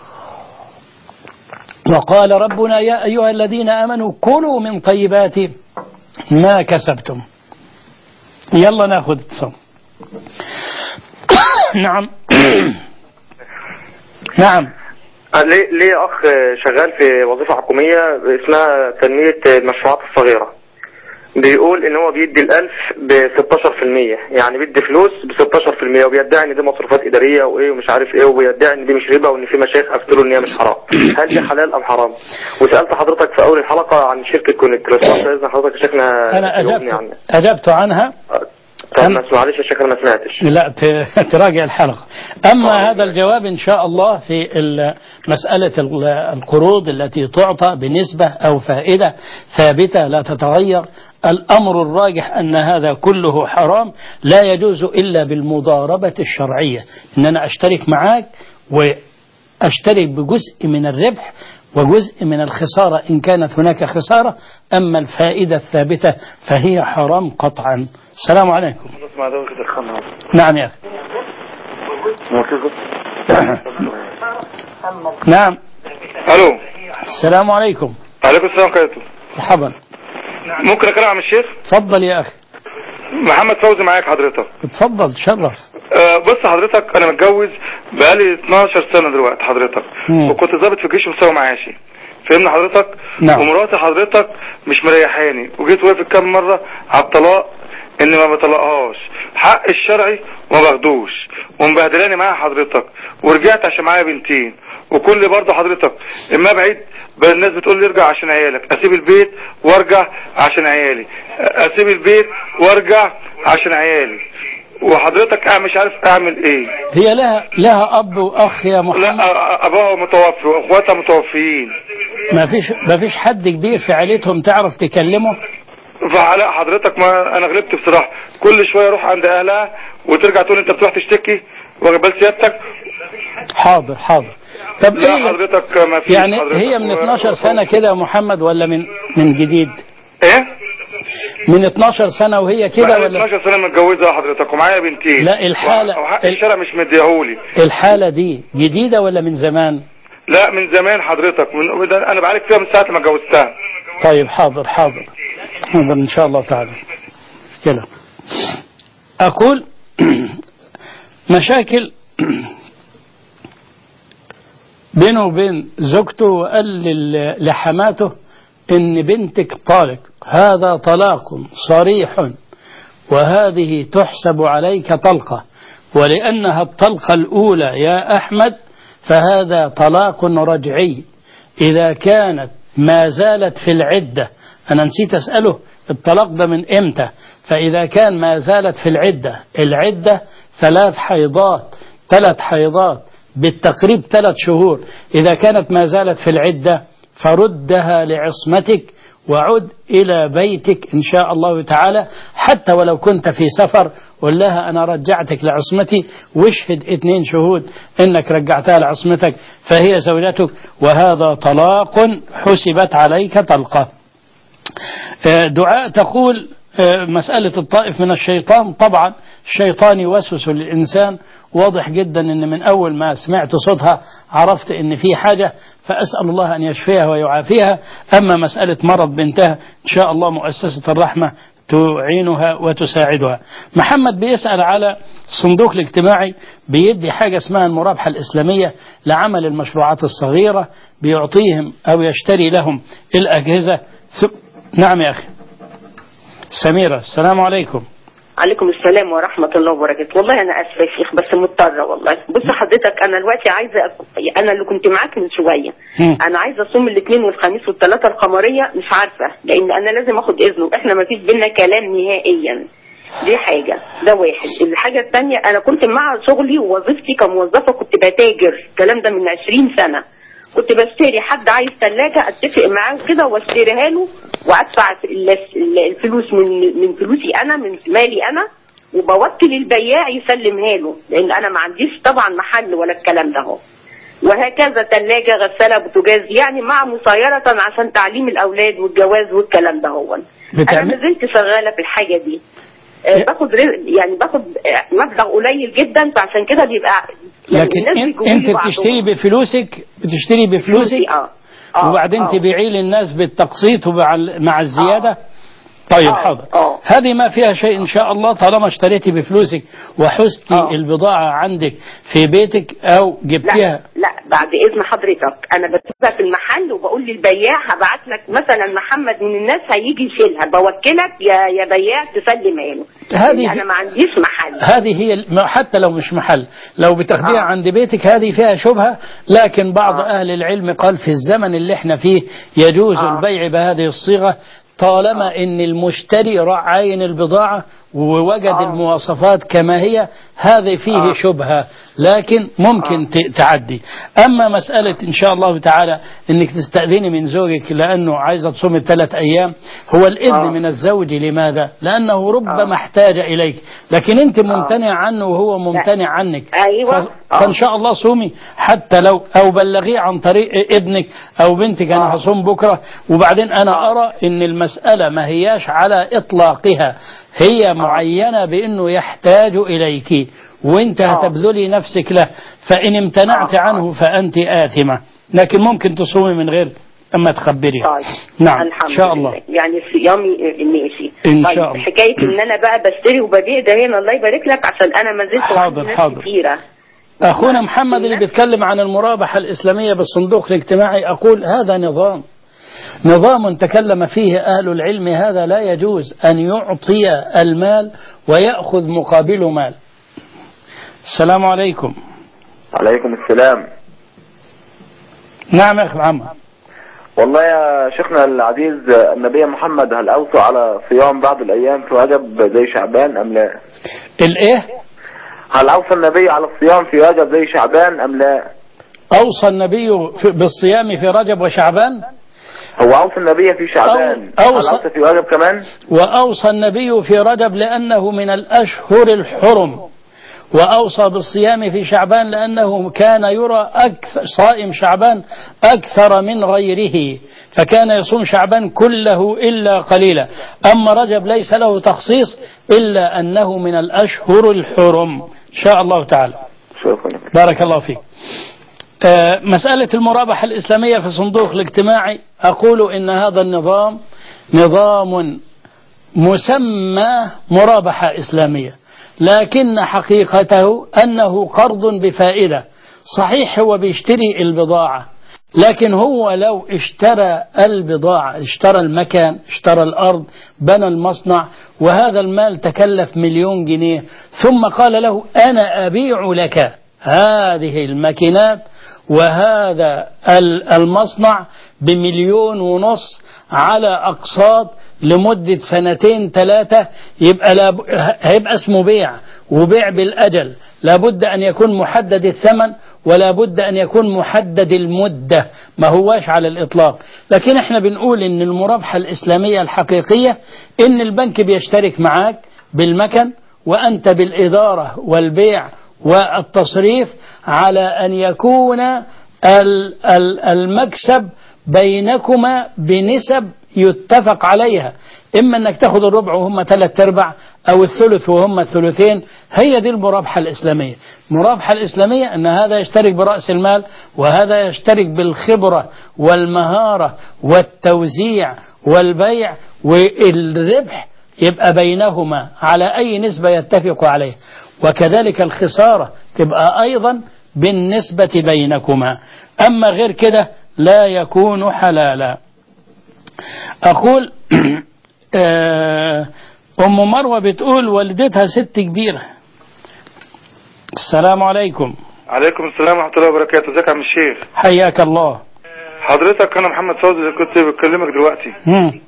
وقال ربنا يا أيها الذين آمنوا كلوا من طيبات ما كسبتم يلا ناخذ اتصال نعم نعم ليه ليه اخ شغال في وظيفه حكوميه اسمها تنميه المشروعات الصغيره بيقول ان هو بيدي الالف ب 16% يعني بيدي فلوس ب 16% وبيدعي ان دي مصروفات اداريه وايه ومش عارف ايه وبيدعي ان دي مش ربا وان في مشايخ افتروا ان هي مش حرام هل دي حلال ام حرام وسالت حضرتك في اول الحلقه عن شركه كونكت لو سمحت باذن حضرتك يا شيخنا أنا تجاوبني أجبت, عنها. أجبت عنها طب ما معلش يا شيخ انا ما سمعتش لا ت- تراجع الحلقة أما هذا الجواب إن شاء الله في ال- مسألة ال- القروض التي تعطى بنسبة أو فائدة ثابتة لا تتغير الأمر الراجح أن هذا كله حرام لا يجوز إلا بالمضاربة الشرعية إن أنا أشترك معاك وأشترك بجزء من الربح وجزء من الخسارة إن كانت هناك خسارة أما الفائدة الثابتة فهي حرام قطعا السلام عليكم نعم يا أخي نعم الو السلام عليكم عليكم السلام عليكم مرحبا ممكن اكلم عن الشيخ تفضل يا أخي محمد فوزي معاك حضرتك تفضل تشرف أه بص حضرتك انا متجوز بقالي 12 سنه دلوقتي حضرتك مم. وكنت ضابط في الجيش ومساوي معاشي فهمنا حضرتك نعم. ومراتي حضرتك مش مريحاني وجيت وقفت كام مره على الطلاق اني ما بطلقهاش حق الشرعي وما باخدوش ومبهدلاني معاها حضرتك ورجعت عشان معايا بنتين وكل برضه حضرتك اما بعيد بقى الناس بتقول لي ارجع عشان عيالك اسيب البيت وارجع عشان عيالي اسيب البيت وارجع عشان عيالي وحضرتك أنا مش عارف اعمل ايه هي لها لها أب وأخ يا محمد لا أ- ابوها متوفي واخواتها متوفيين ما فيش ما فيش حد كبير في عيلتهم تعرف تكلمه فعلاء حضرتك ما انا غلبت بصراحه كل شويه اروح عند اهلها وترجع تقول انت بتروح تشتكي واخد بال سيادتك حاضر حاضر طب لا ايه حضرتك ما فيش يعني حضرتك هي من و- 12 سنة كده يا محمد ولا من من جديد ايه من 12 سنة وهي كده بقالي ولا 12 سنه متجوزه حضرتك ومعايا بنتين لا، الحالة- وحق ال- الشارع مش مديهولي الحالة دي جديدة ولا من زمان لا من زمان حضرتك من ده انا بعالج فيها من ساعه ما اتجوزتها طيب حاضر حاضر حاضر إن شاء الله تعالى كده أقول مشاكل بينه وبين زوجته وقال لل- لحماته إن بنتك طالق هذا طلاق صريح وهذه تحسب عليك طلقة ولأنها الطلقة الأولى يا أحمد فهذا طلاق رجعي إذا كانت ما زالت في العدة أنا نسيت أسأله الطلاق ده من إمتى فإذا كان ما زالت في العدة العدة ثلاث حيضات ثلاث حيضات بالتقريب ثلاث شهور إذا كانت ما زالت في العدة فردها لعصمتك وعد إلى بيتك إن شاء الله تعالى حتى ولو كنت في سفر قل لها أنا رجعتك لعصمتي واشهد اثنين شهود إنك رجعتها لعصمتك فهي زوجتك وهذا طلاق حسبت عليك طلقة آه، دعاء تقول آه، مسألة الطائف من الشيطان طبعا الشيطان يوسوس للإنسان واضح جدا ان من اول ما سمعت صوتها عرفت ان في حاجة فاسأل الله ان يشفيها ويعافيها اما مسألة مرض بنتها ان شاء الله مؤسسة الرحمة تعينها وتساعدها محمد بيسأل على الصندوق الاجتماعي بيدي حاجة اسمها المرابحة الإسلامية لعمل المشروعات الصغيرة بيعطيهم أو يشتري لهم الأجهزة ث- نعم يا أخي سميرة السلام عليكم عليكم السلام ورحمة الله وبركاته والله أنا آسفة يا شيخ بس مضطرة والله بص حضرتك أنا دلوقتي عايزة أك- أنا اللي كنت معاك من شوية مم. أنا عايزة أصوم الاثنين والخميس والثلاثة القمرية مش عارفة لأن أنا لازم أخد إذنه إحنا ما فيش بينا كلام نهائيا دي حاجة ده واحد الحاجة الثانية أنا كنت مع شغلي ووظيفتي كموظفة كنت بتاجر الكلام ده من 20 سنة كنت بشتري حد عايز ثلاجة اتفق معاه كده واشتريها له وادفع ال- ال- الفلوس من من فلوسي انا من مالي انا وبوكل البياع يسلمها له لان انا ما عنديش طبعا محل ولا الكلام ده هو وهكذا ثلاجة غسالة بوتاجاز يعني مع مسيرة عشان تعليم الأولاد والجواز والكلام ده هو أنا بتعمل- ما زلت شغالة في الحاجة دي آه، باخد رزق- يعني باخد آه، مبلغ قليل جدا فعشان كده بيبقى يعني لكن الناس إن- بيجيبوا انت لي بعضهم. بتشتري بفلوسك بتشتري بفلوسك فلوسي، اه آه، وبعدين آه. تبيعيه للناس بالتقسيط ومع ال- مع الزيادة طيب آه، حاضر آه. هذه ما فيها شيء إن شاء الله طالما اشتريتي بفلوسك وحزتي آه. البضاعة عندك في بيتك أو جبتيها لا لا بعد اذن حضرتك انا بسيبها في المحل وبقول للبياع هبعت لك مثلا محمد من الناس هيجي يشيلها بوكلك يا يا بياع تسلمها له هذه لأن انا ما عنديش محل هذه هي الم- حتى لو مش محل لو بتاخديها آه. عند بيتك هذه فيها شبهة لكن بعض آه. أهل العلم قال في الزمن اللي احنا فيه يجوز آه. البيع بهذه الصيغة طالما ان المشتري راح عاين البضاعة ووجد آه. المواصفات كما هي هذا فيه آه. شبهة لكن ممكن ت- تعدي أما مسألة إن شاء الله تعالى أنك تستأذني من زوجك لأنه عايزة تصوم الثلاث أيام هو الإذن آه. من الزوج لماذا لأنه ربما آه. احتاج إليك لكن أنت ممتنع عنه وهو ممتنع عنك أيوة. ف- آه. فإن شاء الله صومي حتى لو أو بلغيه عن طريق ابنك أو بنتك أنا آه. هصوم بكرة وبعدين أنا أرى أن المسألة ما هياش على إطلاقها هي معينة بأنه يحتاج إليك وانت آه. هتبذلي نفسك له فإن امتنعت آه. عنه فأنت آثمة لكن ممكن تصومي من غير أما تخبري طيب نعم الحمد إن شاء لله. الله يعني صيامي ماشي إن طيب شاء الله. حكايه ان انا بقى بشتري وببيع ده هنا الله يبارك لك عشان انا ما زلت حاضر، وعندي ناس حاضر. كتيره أخونا محمد اللي بيتكلم عن المرابحة الإسلامية بالصندوق الاجتماعي أقول هذا نظام نظام تكلم فيه أهل العلم هذا لا يجوز أن يعطي المال ويأخذ مقابله مال السلام عليكم عليكم السلام نعم يا أخي محمد والله يا شيخنا العزيز النبي محمد هل أوصى على صيام بعض الأيام في رجب زي شعبان أم لا الإيه هل أوصى النبي على الصيام في رجب زي شعبان أم لا أوصى النبي في- بالصيام في رجب وشعبان هو أوصى النبي في شعبان أو- هل أوصى- أوصى في رجب كمان وأوصى النبي في رجب لأنه من الأشهر الحرم وأوصى بالصيام في شعبان لأنه كان يرى أكثر صائم شعبان أكثر من غيره فكان يصوم شعبان كله إلا قليلا أما رجب ليس له تخصيص إلا أنه من الأشهر الحرم إن شاء الله تعالى شكرا بارك الله فيك آه، مسألة المرابحة الإسلامية في الصندوق الاجتماعي أقول إن هذا النظام نظام مسمى مرابحة إسلامية لكن حقيقته أنه قرض بفائدة صحيح هو بيشتري البضاعة لكن هو لو اشترى البضاعة اشترى المكان اشترى الأرض بنى المصنع وهذا المال تكلف مليون جنيه ثم قال له أنا أبيع لك هذه الماكينات وهذا ال- المصنع بمليون ونص على أقساط لمدة سنتين ثلاثة يبقى لاب... هيبقى اسمه بيع وبيع بالأجل لابد أن يكون محدد الثمن ولا بد أن يكون محدد المدة ما هواش على الإطلاق لكن احنا بنقول إن المرابحة الإسلامية الحقيقية إن البنك بيشترك معاك بالمكن وأنت بالإدارة والبيع والتصريف على أن يكون ال- ال- المكسب بينكما بنسب يتفق عليها إما أنك تاخد الربع وهم ثلاث أرباع أو الثلث وهم الثلثين هي دي المرابحة الإسلامية المرابحة الإسلامية أن هذا يشترك برأس المال وهذا يشترك بالخبرة والمهارة والتوزيع والبيع والربح يبقى بينهما على أي نسبة يتفق عليه وكذلك الخسارة تبقى أيضا بالنسبة بينكما أما غير كده لا يكون حلالا أقول آه، أم مروة بتقول والدتها ست كبيرة السلام عليكم عليكم السلام ورحمة الله وبركاته ازيك يا عم الشيخ حياك الله حضرتك انا محمد فوزي اللي كنت بكلمك دلوقتي مم.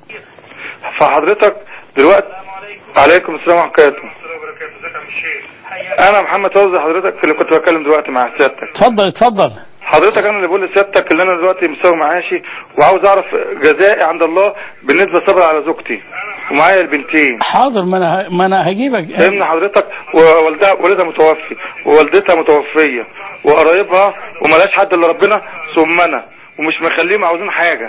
فحضرتك دلوقتي عليكم السلام ورحمة الله وبركاته انا محمد فوزي حضرتك اللي كنت بتكلم دلوقتي مع سيادتك اتفضل اتفضل حضرتك انا اللي بقول لسيادتك اللي انا دلوقتي مساوي معاشي وعاوز اعرف جزائي عند الله بالنسبه صبر على زوجتي ومعايا البنتين حاضر ما انا ما انا هجيبك فاهمني حضرتك ووالدها والدها متوفي ووالدتها متوفيه وقرايبها وملاش حد الا ربنا ثم انا ومش مخليهم عاوزين حاجه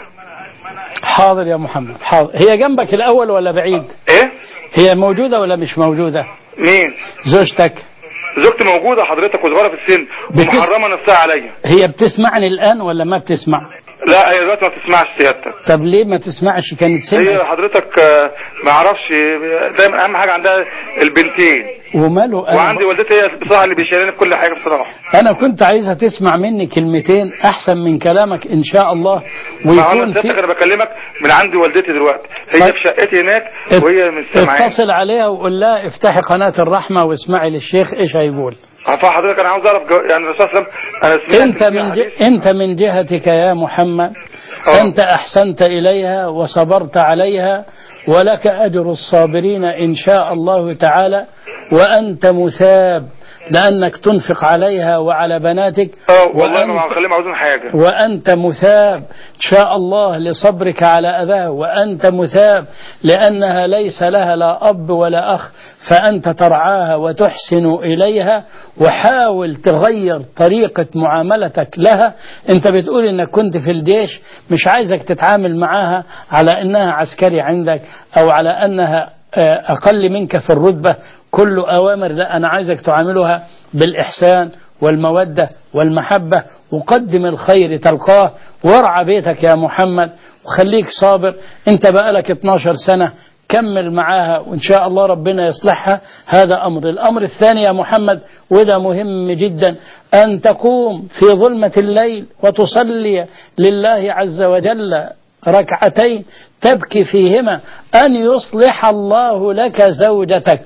حاضر يا محمد حاضر هي جنبك الأول ولا بعيد ايه هي موجودة ولا مش موجودة مين زوجتك زوجتي موجوده حضرتك وصغيره في السن بتس- ومحرمه نفسها عليا هي بتسمعني الآن ولا ما بتسمع لا هي دلوقتي ما تسمعش سيادتك طب ليه ما تسمعش كانت هي سمعت حضرتك آه، ما اعرفش دايما اهم حاجه عندها البنتين وماله أنا وعندي والدتي هي بصراحه اللي بيشيلاني في كل حاجه بصراحه أنا كنت عايزها تسمع مني كلمتين أحسن من كلامك إن شاء الله ما هو ويكون انا سيادتك في انا بكلمك من عندي والدتي دلوقتي هي طيب. في شقتي هناك وهي من سامعاني اتصل عليها وقول لها افتحي قناة الرحمة واسمعي للشيخ ايش هيقول فحضرتك انا عاوز اعرف جو... يعني الرسول صلى الله عليه وسلم انا سمعت انت في من حديث- ج... انت من جهتك يا محمد انت احسنت اليها وصبرت عليها ولك اجر الصابرين ان شاء الله تعالى وانت مثاب لانك تنفق عليها وعلى بناتك اه والله وأنت- ما هخليهم عاوزين حاجه وأنت مثاب إن شاء الله لصبرك على أذاه وأنت مثاب لأنها ليس لها لا أب ولا أخ فأنت ترعاها وتحسن إليها وحاول تغير طريقة معاملتك لها أنت بتقول إنك كنت في الجيش مش عايزك تتعامل معاها على أنها عسكري عندك أو على أنها آه، أقل منك في الرتبة كل أوامر لا أنا عايزك تعاملها بالإحسان والمودة والمحبة وقدم الخير تلقاه وارعى بيتك يا محمد وخليك صابر انت بقالك 12 سنة كمل معاها وإن شاء الله ربنا يصلحها هذا أمر الأمر الثاني يا محمد وده مهم جدا أن تقوم في ظلمة الليل وتصلي لله عز وجل ركعتين تبكي فيهما أن يصلح الله لك زوجتك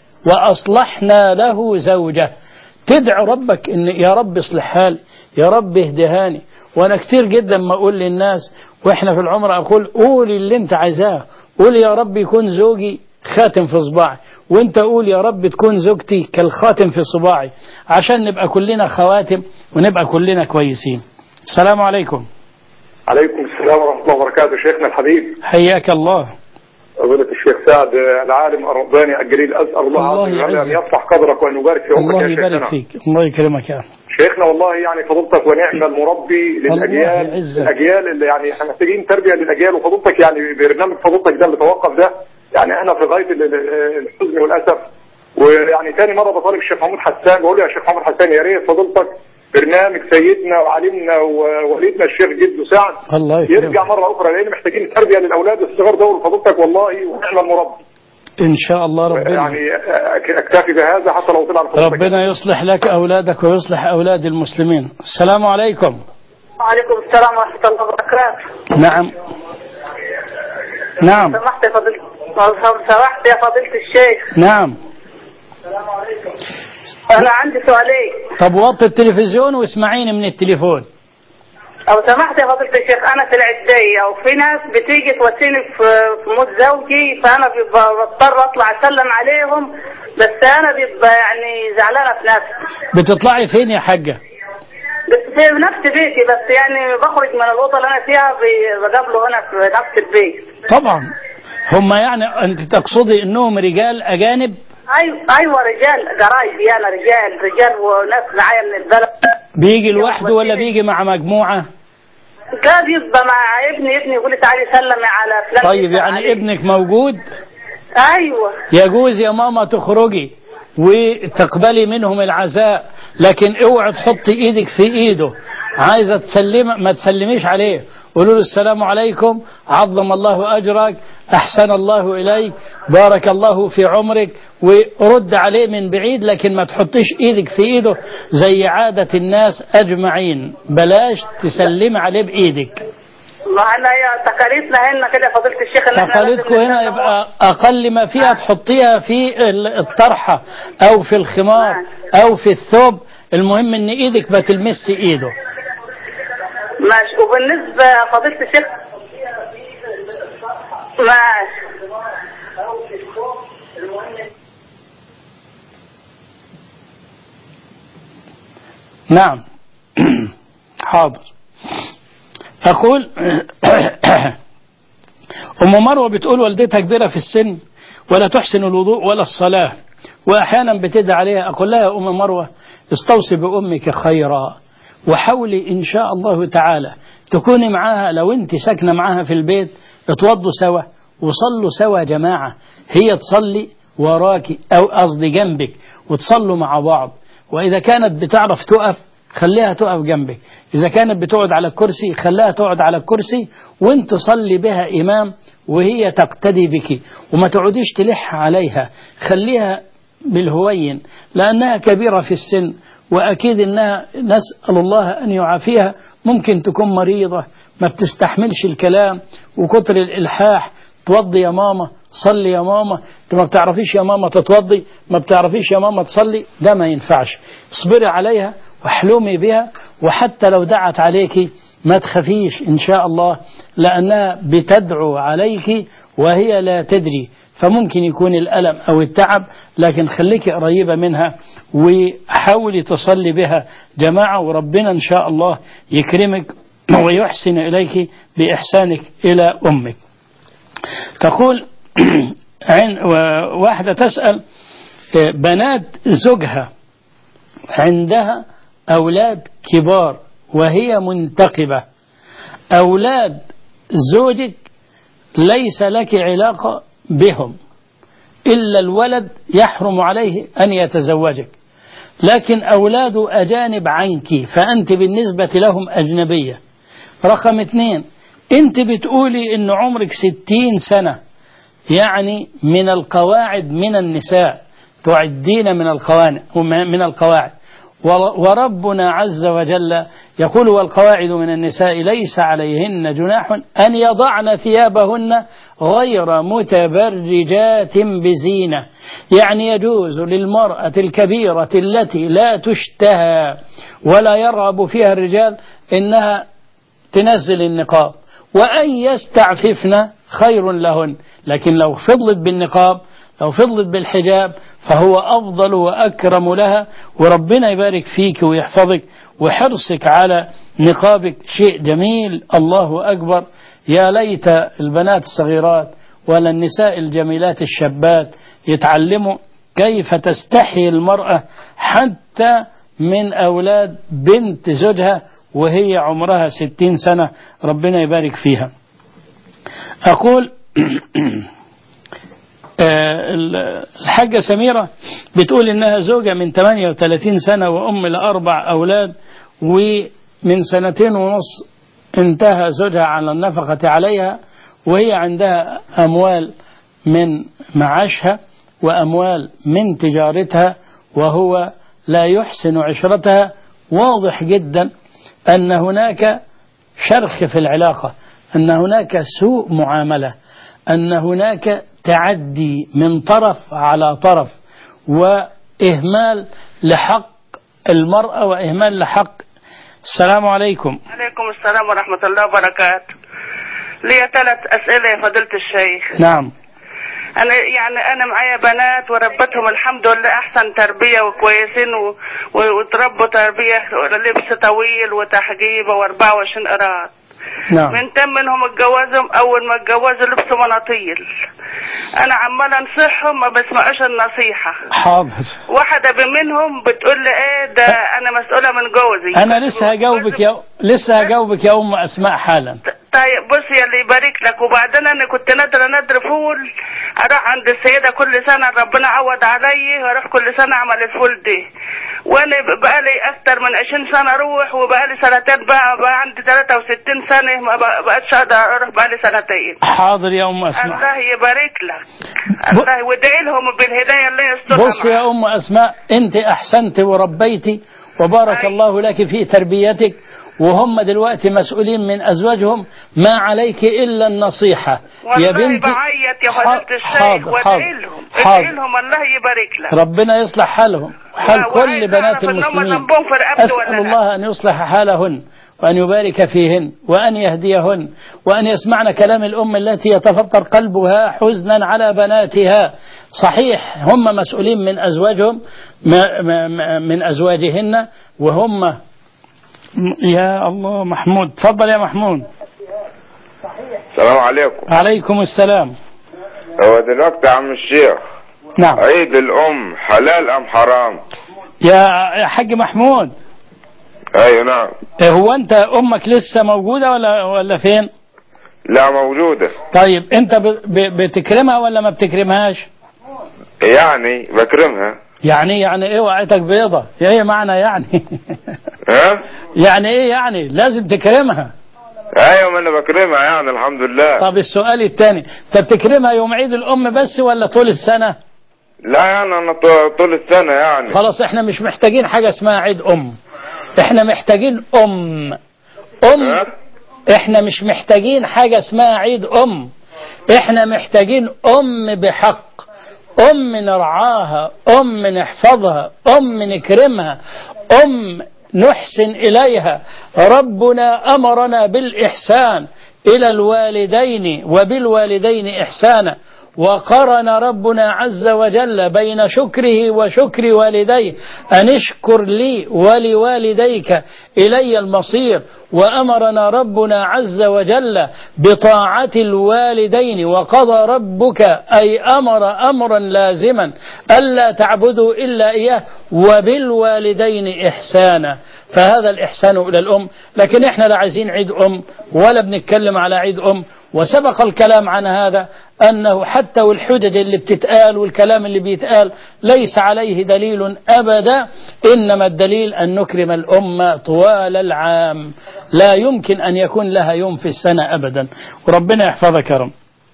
وأصلحنا له زوجه تدعو ربك إن يا رب اصلحها لي يا رب اهدهاني وأنا كتير جدا ما أقول للناس وإحنا في العمر أقول قولي اللي أنت عايزاه قول يا رب يكون زوجي خاتم في صباعي وانت قول يا رب تكون زوجتي كالخاتم في صباعي عشان نبقى كلنا خواتم ونبقى كلنا كويسين السلام عليكم عليكم السلام ورحمة الله وبركاته شيخنا الحبيب حياك الله فضيلة الشيخ سعد العالم الرباني الجليل أسأل الله الله عز وجل أن يعزك. يرفع قدرك وأن يبارك في عمرك الله يا يبارك شيخنا فيك الله يكرمك يا شيخنا والله يعني فضيلتك ونعم المربي الله للأجيال يعزك. الأجيال اللي يعني احنا محتاجين تربية للأجيال وفضيلتك يعني برنامج فضيلتك ده اللي توقف ده يعني احنا في غاية ال- ال- الحزن والأسف ويعني تاني مرة بطالب الشيخ محمود حسان بقول له يا شيخ محمود حسان يا ريت فضيلتك برنامج سيدنا وعلمنا ووليدنا الشيخ جدو سعد الله يكرمك. يرجع مره اخرى لان محتاجين تربيه للاولاد الصغار دول فضلتك والله ونعم المربي إن شاء الله ربنا يعني أك- اكتفي بهذا حتى لو طلع الفضل ربنا يصلح لك أولادك ويصلح أولاد المسلمين السلام عليكم وعليكم السلام ورحمة الله وبركاته نعم نعم سمحت يا فضيلة لو سمحت يا فضيلة الشيخ نعم أنا عندي سؤالين طب وطي التلفزيون واسمعيني من التليفون لو سمحت يا فضيلة الشيخ أنا في العدية وفي ناس بتيجي تواسيني في في موت زوجي فأنا بيبقى بضطر أطلع أسلم عليهم بس أنا بيبقى يعني زعلانة في نفسي بتطلعي فين يا حاجة بس في نفس بيتي بس يعني بخرج من الأوضة اللي أنا فيها بي- بقابله هنا في نفس البيت طبعا هم يعني أنت تقصدي أنهم رجال أجانب أيوة أيوة رجال قرايبي أنا رجال رجال وناس معايا من البلد بيجي لوحده ولا بيجي مع مجموعة كان يبقى مع ابني ابني يقول لي تعالي سلمي على فلان طيب يسأل يعني عليك. ابنك موجود ايوه يجوز يا ماما تخرجي وتقبلي منهم العزاء لكن اوعي تحطي ايدك في ايده عايزه تسلم ما تسلميش عليه قولوا له السلام عليكم عظم الله اجرك احسن الله اليك بارك الله في عمرك ورد عليه من بعيد لكن ما تحطيش ايدك في ايده زي عاده الناس اجمعين بلاش تسلمي عليه بايدك ما احنا هي تكاليفنا هنا كده يا فضيله الشيخ ان احنا تقاليدكم لازم هنا يبقى أقل ما فيها تحطيها في ال- الطرحة أو في الخمار أو في الثوب المهم إن إيدك ما تلمس إيده ماشي وبالنسبه فضيله الشيخ ماشي نعم حاضر أقول أم مروة بتقول والدتها كبيرة في السن ولا تحسن الوضوء ولا الصلاة وأحيانا بتدعي عليها أقول لها يا أم مروة استوصي بأمك خيرا وحاولي إن شاء الله تعالى تكوني معاها لو أنت ساكنة معاها في البيت اتوضوا سوا وصلوا سوا يا جماعة هي تصلي وراكي أو قصدي جنبك وتصلوا مع بعض وإذا كانت بتعرف تقف خليها تقف جنبك إذا كانت بتقعد على الكرسي خليها تقعد على الكرسي وانت صلي بها إمام وهي تقتدي بك وما تقعديش تلح عليها خليها بالهوين لأنها كبيرة في السن وأكيد أنها نسأل الله أن يعافيها ممكن تكون مريضة ما بتستحملش الكلام وكتر الإلحاح توضي يا ماما صلي يا ماما انت ما بتعرفيش يا ماما تتوضي ما بتعرفيش يا ماما تصلي ده ما ينفعش اصبري عليها واحلمي بها وحتى لو دعت عليك ما تخافيش إن شاء الله لأنها بتدعو عليك وهي لا تدري فممكن يكون الألم أو التعب لكن خليك قريبة منها وحاولي تصلي بها جماعة وربنا إن شاء الله يكرمك ويحسن إليك بإحسانك إلى أمك تقول عن واحدة تسأل بنات زوجها عندها أولاد كبار وهي منتقبة أولاد زوجك ليس لك علاقة بهم إلا الولد يحرم عليه أن يتزوجك لكن أولاد أجانب عنك فأنت بالنسبة لهم أجنبية رقم اثنين أنت بتقولي أن عمرك ستين سنة يعني من القواعد من النساء تعدين من القواعد من القواعد وربنا عز وجل يقول والقواعد من النساء ليس عليهن جناح أن يضعن ثيابهن غير متبرجات بزينة يعني يجوز للمرأة الكبيرة التي لا تشتهى ولا يرغب فيها الرجال إنها تنزل النقاب وأن يستعففن خير لهن لكن لو فضلت بالنقاب لو فضلت بالحجاب فهو أفضل وأكرم لها وربنا يبارك فيك ويحفظك وحرصك على نقابك شيء جميل الله أكبر يا ليت البنات الصغيرات ولا النساء الجميلات الشابات يتعلموا كيف تستحي المرأة حتى من أولاد بنت زوجها وهي عمرها ستين سنة ربنا يبارك فيها أقول الحاجة سميرة بتقول إنها زوجة من 38 سنة وأم لأربع أولاد ومن سنتين ونص انتهى زوجها على النفقة عليها وهي عندها أموال من معاشها وأموال من تجارتها وهو لا يحسن عشرتها واضح جدا أن هناك شرخ في العلاقة أن هناك سوء معاملة أن هناك تعدي من طرف على طرف وإهمال لحق المرأة وإهمال لحق السلام عليكم عليكم السلام ورحمة الله وبركاته ليا ثلاث أسئلة يا فضيلة الشيخ نعم أنا يعني أنا معايا بنات وربتهم الحمد لله أحسن تربية وكويسين و... و- وتربوا تربية لبس طويل وتحجيب و24 قراط نعم من تم منهم اتجوزهم أول ما اتجوزوا لبسوا مناطيل أنا عمالة أنصحهم ما بسمعوش النصيحة حاضر واحدة منهم بتقول لي إيه ده أنا مسؤولة من جوزي أنا لسه هجاوبك يا لسه هجاوبك يا أم أسماء حالا طيب بص يا اللي يبارك لك وبعدين انا كنت نادره نادر فول اروح عند السيده كل سنه ربنا عوض علي واروح كل سنه اعمل الفول دي وانا بقى لي اكتر من 20 سنه اروح وبقى لي سنتين بقى بقى عندي 63 سنه ما بق- بقتش اقدر اروح بقى لي سنتين حاضر يا أم أسماء الله يبارك لك الله وادعي لهم بالهدايه اللي يسترها بص يا أم أسماء أنت أحسنت وربيتي وبارك الله لك في تربيتك وهم دلوقتي مسؤولين من أزواجهم ما عليك إلا النصيحة يا والله بنتي بعيط يا فضيله الشيخ حاضر وادعي حاضر لهم ادعي حاضر لهم الله يبارك لك ربنا يصلح حالهم حال لا، كل وعايز بنات أعرف إن هم المسلمين ذنبهم في رقبتي أسأل ولا لا. الله أن يصلح حالهن وأن يبارك فيهن وأن يهديهن وأن يسمعن كلام الأم التي يتفطر قلبها حزنا على بناتها صحيح هم مسؤولين من أزواجهم ما- ما- ما- من أزواجهن وهم يا الله محمود تفضل يا محمود السلام عليكم عليكم السلام هو دلوقتي يا عم الشيخ نعم عيد الأم حلال أم حرام؟ يا يا حاج محمود أيوة نعم هو أنت أمك لسه موجودة ولا ولا فين؟ لا موجودة طيب انت ب- ب- بتكرمها ولا ما بتكرمهاش يعني بكرمها يعني يعني ايه وقعتك بيضة ايه معنى يعني ها؟ يعني ايه يعني لازم تكرمها أيوة ما أنا بكرمها يعني الحمد لله طب السؤال الثاني انت بتكرمها يوم عيد الام بس ولا طول السنة لا يعني أنا ط- طول السنة يعني خلاص احنا مش محتاجين حاجة اسمها عيد ام احنا محتاجين ام ام احنا مش محتاجين حاجة اسمها عيد ام احنا محتاجين ام بحق ام نرعاها ام نحفظها ام نكرمها ام نحسن اليها ربنا امرنا بالاحسان الى الوالدين وبالوالدين احسانا وقرن ربنا عز وجل بين شكره وشكر والديه أن اشكر لي ولوالديك إلي المصير وأمرنا ربنا عز وجل بطاعة الوالدين وقضى ربك أي أمر أمرا لازما ألا تعبدوا إلا إياه وبالوالدين إحسانا فهذا الإحسان إلى الأم لكن إحنا لا عايزين عيد أم ولا بنتكلم على عيد أم وسبق الكلام عن هذا أنه حتى والحجج اللي بتتقال والكلام اللي بيتقال ليس عليه دليل أبدا إنما الدليل أن نكرم الأمة طوال العام لا يمكن أن يكون لها يوم في السنة أبدا وربنا يحفظك يا رب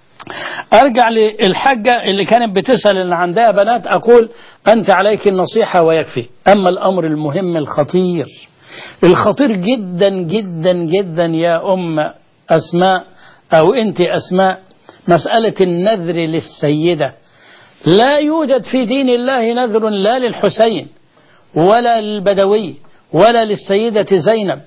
أرجع للحجة اللي كانت بتسأل اللي عندها بنات أقول أنت عليك النصيحة ويكفي أما الأمر المهم الخطير الخطير جدا جدا جدا يا أم أسماء أو أنت أسماء مسألة النذر للسيدة لا يوجد في دين الله نذر لا للحسين ولا للبدوي ولا للسيدة زينب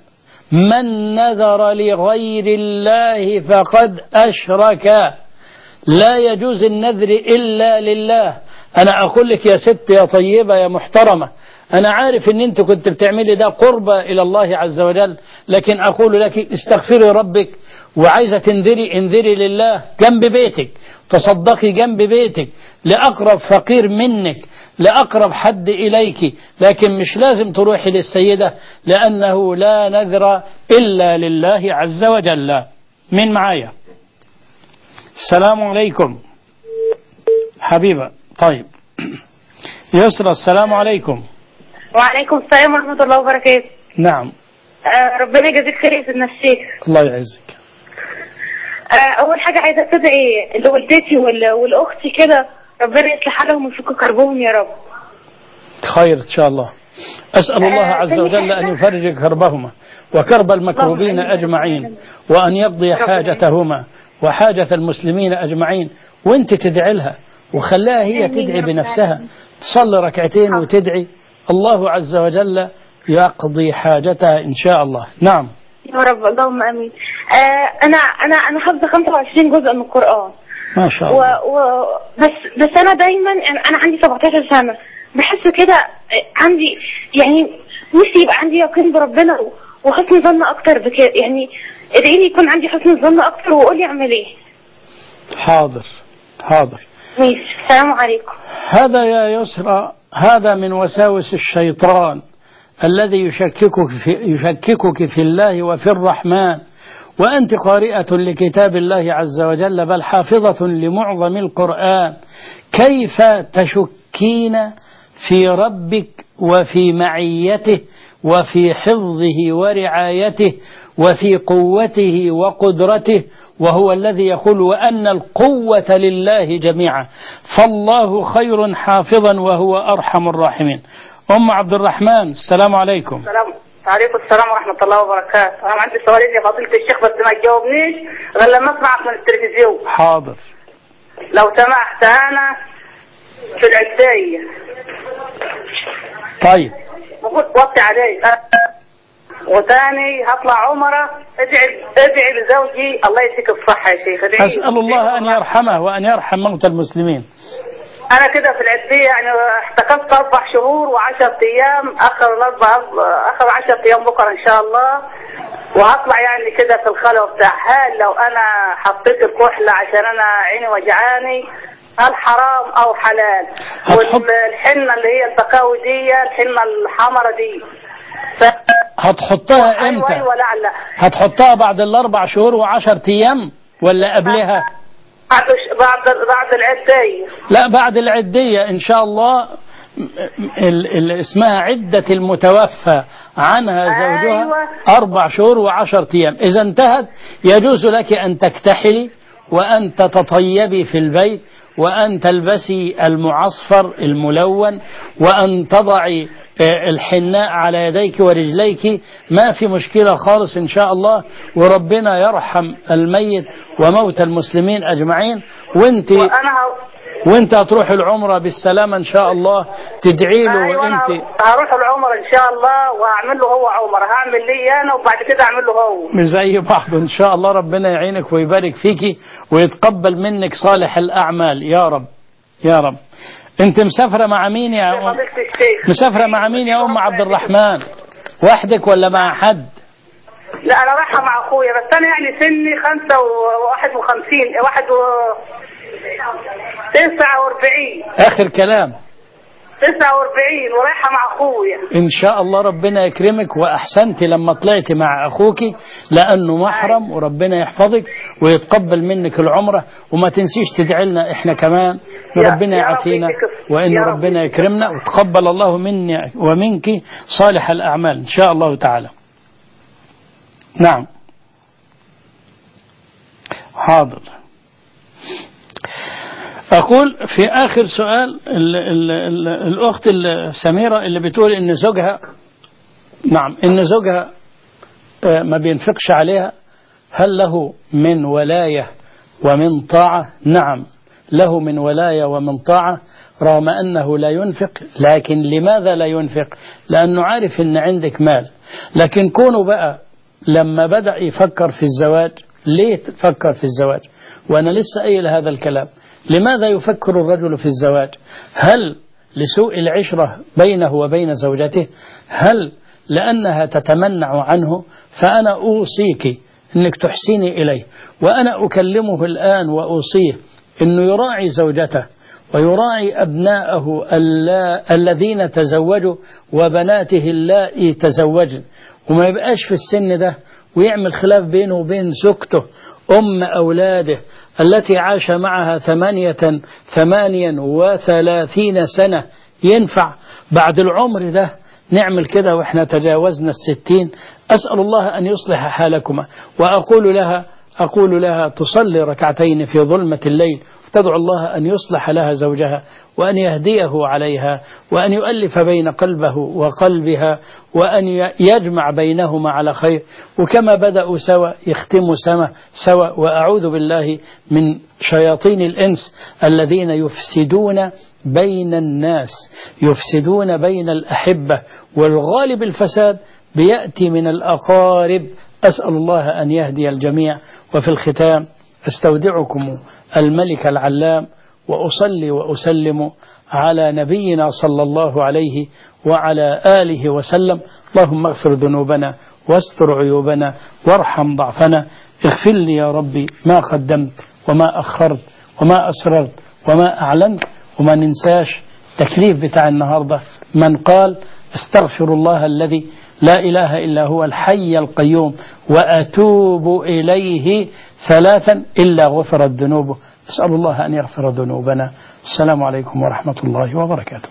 من نذر لغير الله فقد أشرك لا يجوز النذر إلا لله أنا أقول لك يا ست يا طيبة يا محترمة أنا عارف أن أنت كنت بتعملي ده قربة إلى الله عز وجل لكن أقول لك استغفري ربك وعايزة تنذري انذري لله جنب بيتك تصدقي جنب بيتك لأقرب فقير منك لأقرب حد إليك لكن مش لازم تروحي للسيدة لأنه لا نذر إلا لله عز وجل من معايا السلام عليكم حبيبة طيب يسرى السلام عليكم وعليكم السلام ورحمة الله وبركاته نعم آه، ربنا يجازيك خير يا سيدنا الشيخ الله يعزك آه، اول حاجه عايزه تدعي لوالدتي وال- ولاختي كده ربنا يصلح حالهم ويفك كربهم يا رب خير إن شاء الله أسأل الله آه، عز تاني وجل حاجة. أن يفرج كربهما وكرب المكروبين اللهم آمين. أجمعين وأن يقضي ربنا حاجتهما وحاجة المسلمين أجمعين وانت تدعي لها وخلاها هي آمين تدعي يا رب بنفسها العالمين. تصلي ركعتين وتدعي الله عز وجل يقضي حاجتها إن شاء الله نعم يا رب اللهم امين آه انا انا انا حافظه 25 جزء من القران ما شاء و... الله و... بس بس انا دايما انا أنا عندي 17 سنه بحس كده آه، عندي يعني نفسي يبقى عندي يقين بربنا و- وحسن ظن اكتر بكده يعني ادعي لي يكون عندي حسن ظن اكتر وقول لي اعمل ايه حاضر حاضر ماشي السلام عليكم هذا يا يسرى هذا من وساوس الشيطان الذي يشككك في, يشككك في الله وفي الرحمن وأنت قارئة لكتاب الله عز وجل بل حافظة لمعظم القرآن كيف تشكين في ربك وفي معيته وفي حفظه ورعايته وفي قوته وقدرته وهو الذي يقول وأن القوة لله جميعا فالله خير حافظا وهو أرحم الراحمين أم عبد الرحمن السلام عليكم السلام عليكم السلام ورحمة الله وبركاته أنا عندي سؤالين يا فضيلة الشيخ بس ما تجاوبنيش غير لما أسمعك من التلفزيون حاضر لو سمحت أنا في العداية طيب المفروض توطي علي أنا- وتاني هطلع عمرة ادعي ادعي لزوجي الله يديك الصحة يا شيخ ادعي أسأل الله أن يرحمه وأن يرحم موتى المسلمين أنا كده في العدية يعني احتكمت أربع شهور وعشرة أيام آخر الأربع آخر عشرة أيام بكرة إن شاء الله وهطلع يعني كده في الخلوة بتاع هل لو أنا حطيت الكحلة عشان أنا عيني وجعاني هل حرام أو حلال والحنة اللي هي التقاوي دي الحنة الحمرة دي ف... هتحطها أيوة إمتى أيوة لا لا هتحطها بعد الأربع شهور وعشر أيام ولا قبلها بعد بعد بعد العدية لا بعد العدية إن شاء الله ال- ال- اسمها عدة المتوفى عنها زوجها أيوة. أربع شهور وعشر أيام إذا انتهت يجوز لك أن تكتحلي وأن تتطيبي في البيت وأن تلبسي المعصفر الملون وأن تضعي آه، الحناء على يديك ورجليك ما في مشكلة خالص إن شاء الله وربنا يرحم الميت وموت المسلمين أجمعين وانت وأنا ه... وانت هتروح العمرة بالسلامة ان شاء الله تدعي له ايوه انا وانت هروح العمر ان شاء الله وهعمل له هو عمر هعمل لي انا وبعد كده اعمل له هو زي بعض ان شاء الله ربنا يعينك ويبارك فيك ويتقبل منك صالح الاعمال يا رب يا رب انت مسافرة مع مين يا أم فضيلة الشيخ مسافرة مع مين يا ام عبد الرحمن وحدك ولا مع حد لا انا رايحه مع اخويا بس انا يعني سني خمسة وواحد وخمسين واحد و تسعة واربعين اخر كلام تسعة واربعين ورايحة مع اخويا إن شاء الله ربنا يكرمك وأحسنت لما طلعت مع أخوك لأنه محرم وربنا يحفظك ويتقبل منك العمرة وما تنسيش تدعي لنا إحنا كمان وربنا يا رب يعافينا يديك- وإن يا رب ربنا يكرمنا وتقبل الله مني ومنك صالح الأعمال إن شاء الله تعالى نعم حاضر أقول في آخر سؤال ال ال ال الأخت السميرة اللي بتقول إن زوجها نعم إن زوجها آه، ما بينفقش عليها هل له من ولاية ومن طاعة نعم له من ولاية ومن طاعة رغم أنه لا ينفق لكن لماذا لا ينفق لأنه عارف أن عندك مال لكن كونه بقى لما بدأ يفكر في الزواج ليه فكر في الزواج وأنا لسه قايل هذا الكلام لماذا يفكر الرجل في الزواج هل لسوء العشرة بينه وبين زوجته هل لأنها تتمنع عنه فأنا أوصيك أنك تحسيني إليه وأنا أكلمه الآن وأوصيه أنه يراعي زوجته ويراعي أبناءه اللا الذين تزوجوا وبناته اللائي تزوجن وما يبقاش في السن ده ويعمل خلاف بينه وبين زوجته أم أولاده التي عاش معها ثمانية ثمانيا وثلاثين سنة ينفع بعد العمر ده نعمل كده وإحنا تجاوزنا الستين أسأل الله أن يصلح حالكما وأقول لها أقول لها تصلي ركعتين في ظلمة الليل تدعو الله أن يصلح لها زوجها وأن يهديه عليها وأن يؤلف بين قلبه وقلبها وأن يجمع بينهما على خير وكما بدأوا سوا يختموا سما سوا وأعوذ بالله من شياطين الإنس الذين يفسدون بين الناس يفسدون بين الأحبة والغالب الفساد بيأتي من الأقارب أسأل الله أن يهدي الجميع وفي الختام استودعكم الملك العلام وأصلي وأسلم على نبينا صلى الله عليه وعلى آله وسلم اللهم اغفر ذنوبنا واستر عيوبنا وارحم ضعفنا اغفر لي يا ربي ما قدمت وما أخرت وما أسررت وما أعلنت وما ننساش تكليف بتاع النهاردة من قال استغفر الله الذي لا إله إلا هو الحي القيوم وأتوب إليه ثلاثا إلا غفرت ذنوبه أسأل الله أن يغفر ذنوبنا السلام عليكم ورحمة الله وبركاته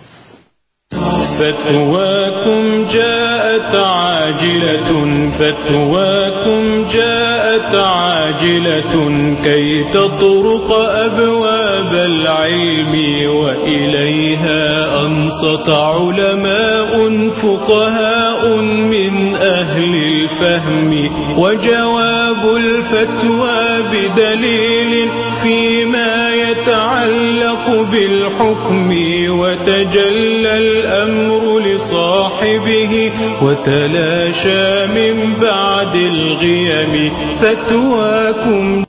فتواكم جاءت عاجلة فتواكم جاءت عاجلة كي تطرق أبواب العلم وإليها أنصت علماء فقهاء من أهل الفهم وجواب الفتوى بدليل فيما يتعلق بالحكم وتجلى الأمر لصاحبه وتلاشى من بعد الغيم فتواكم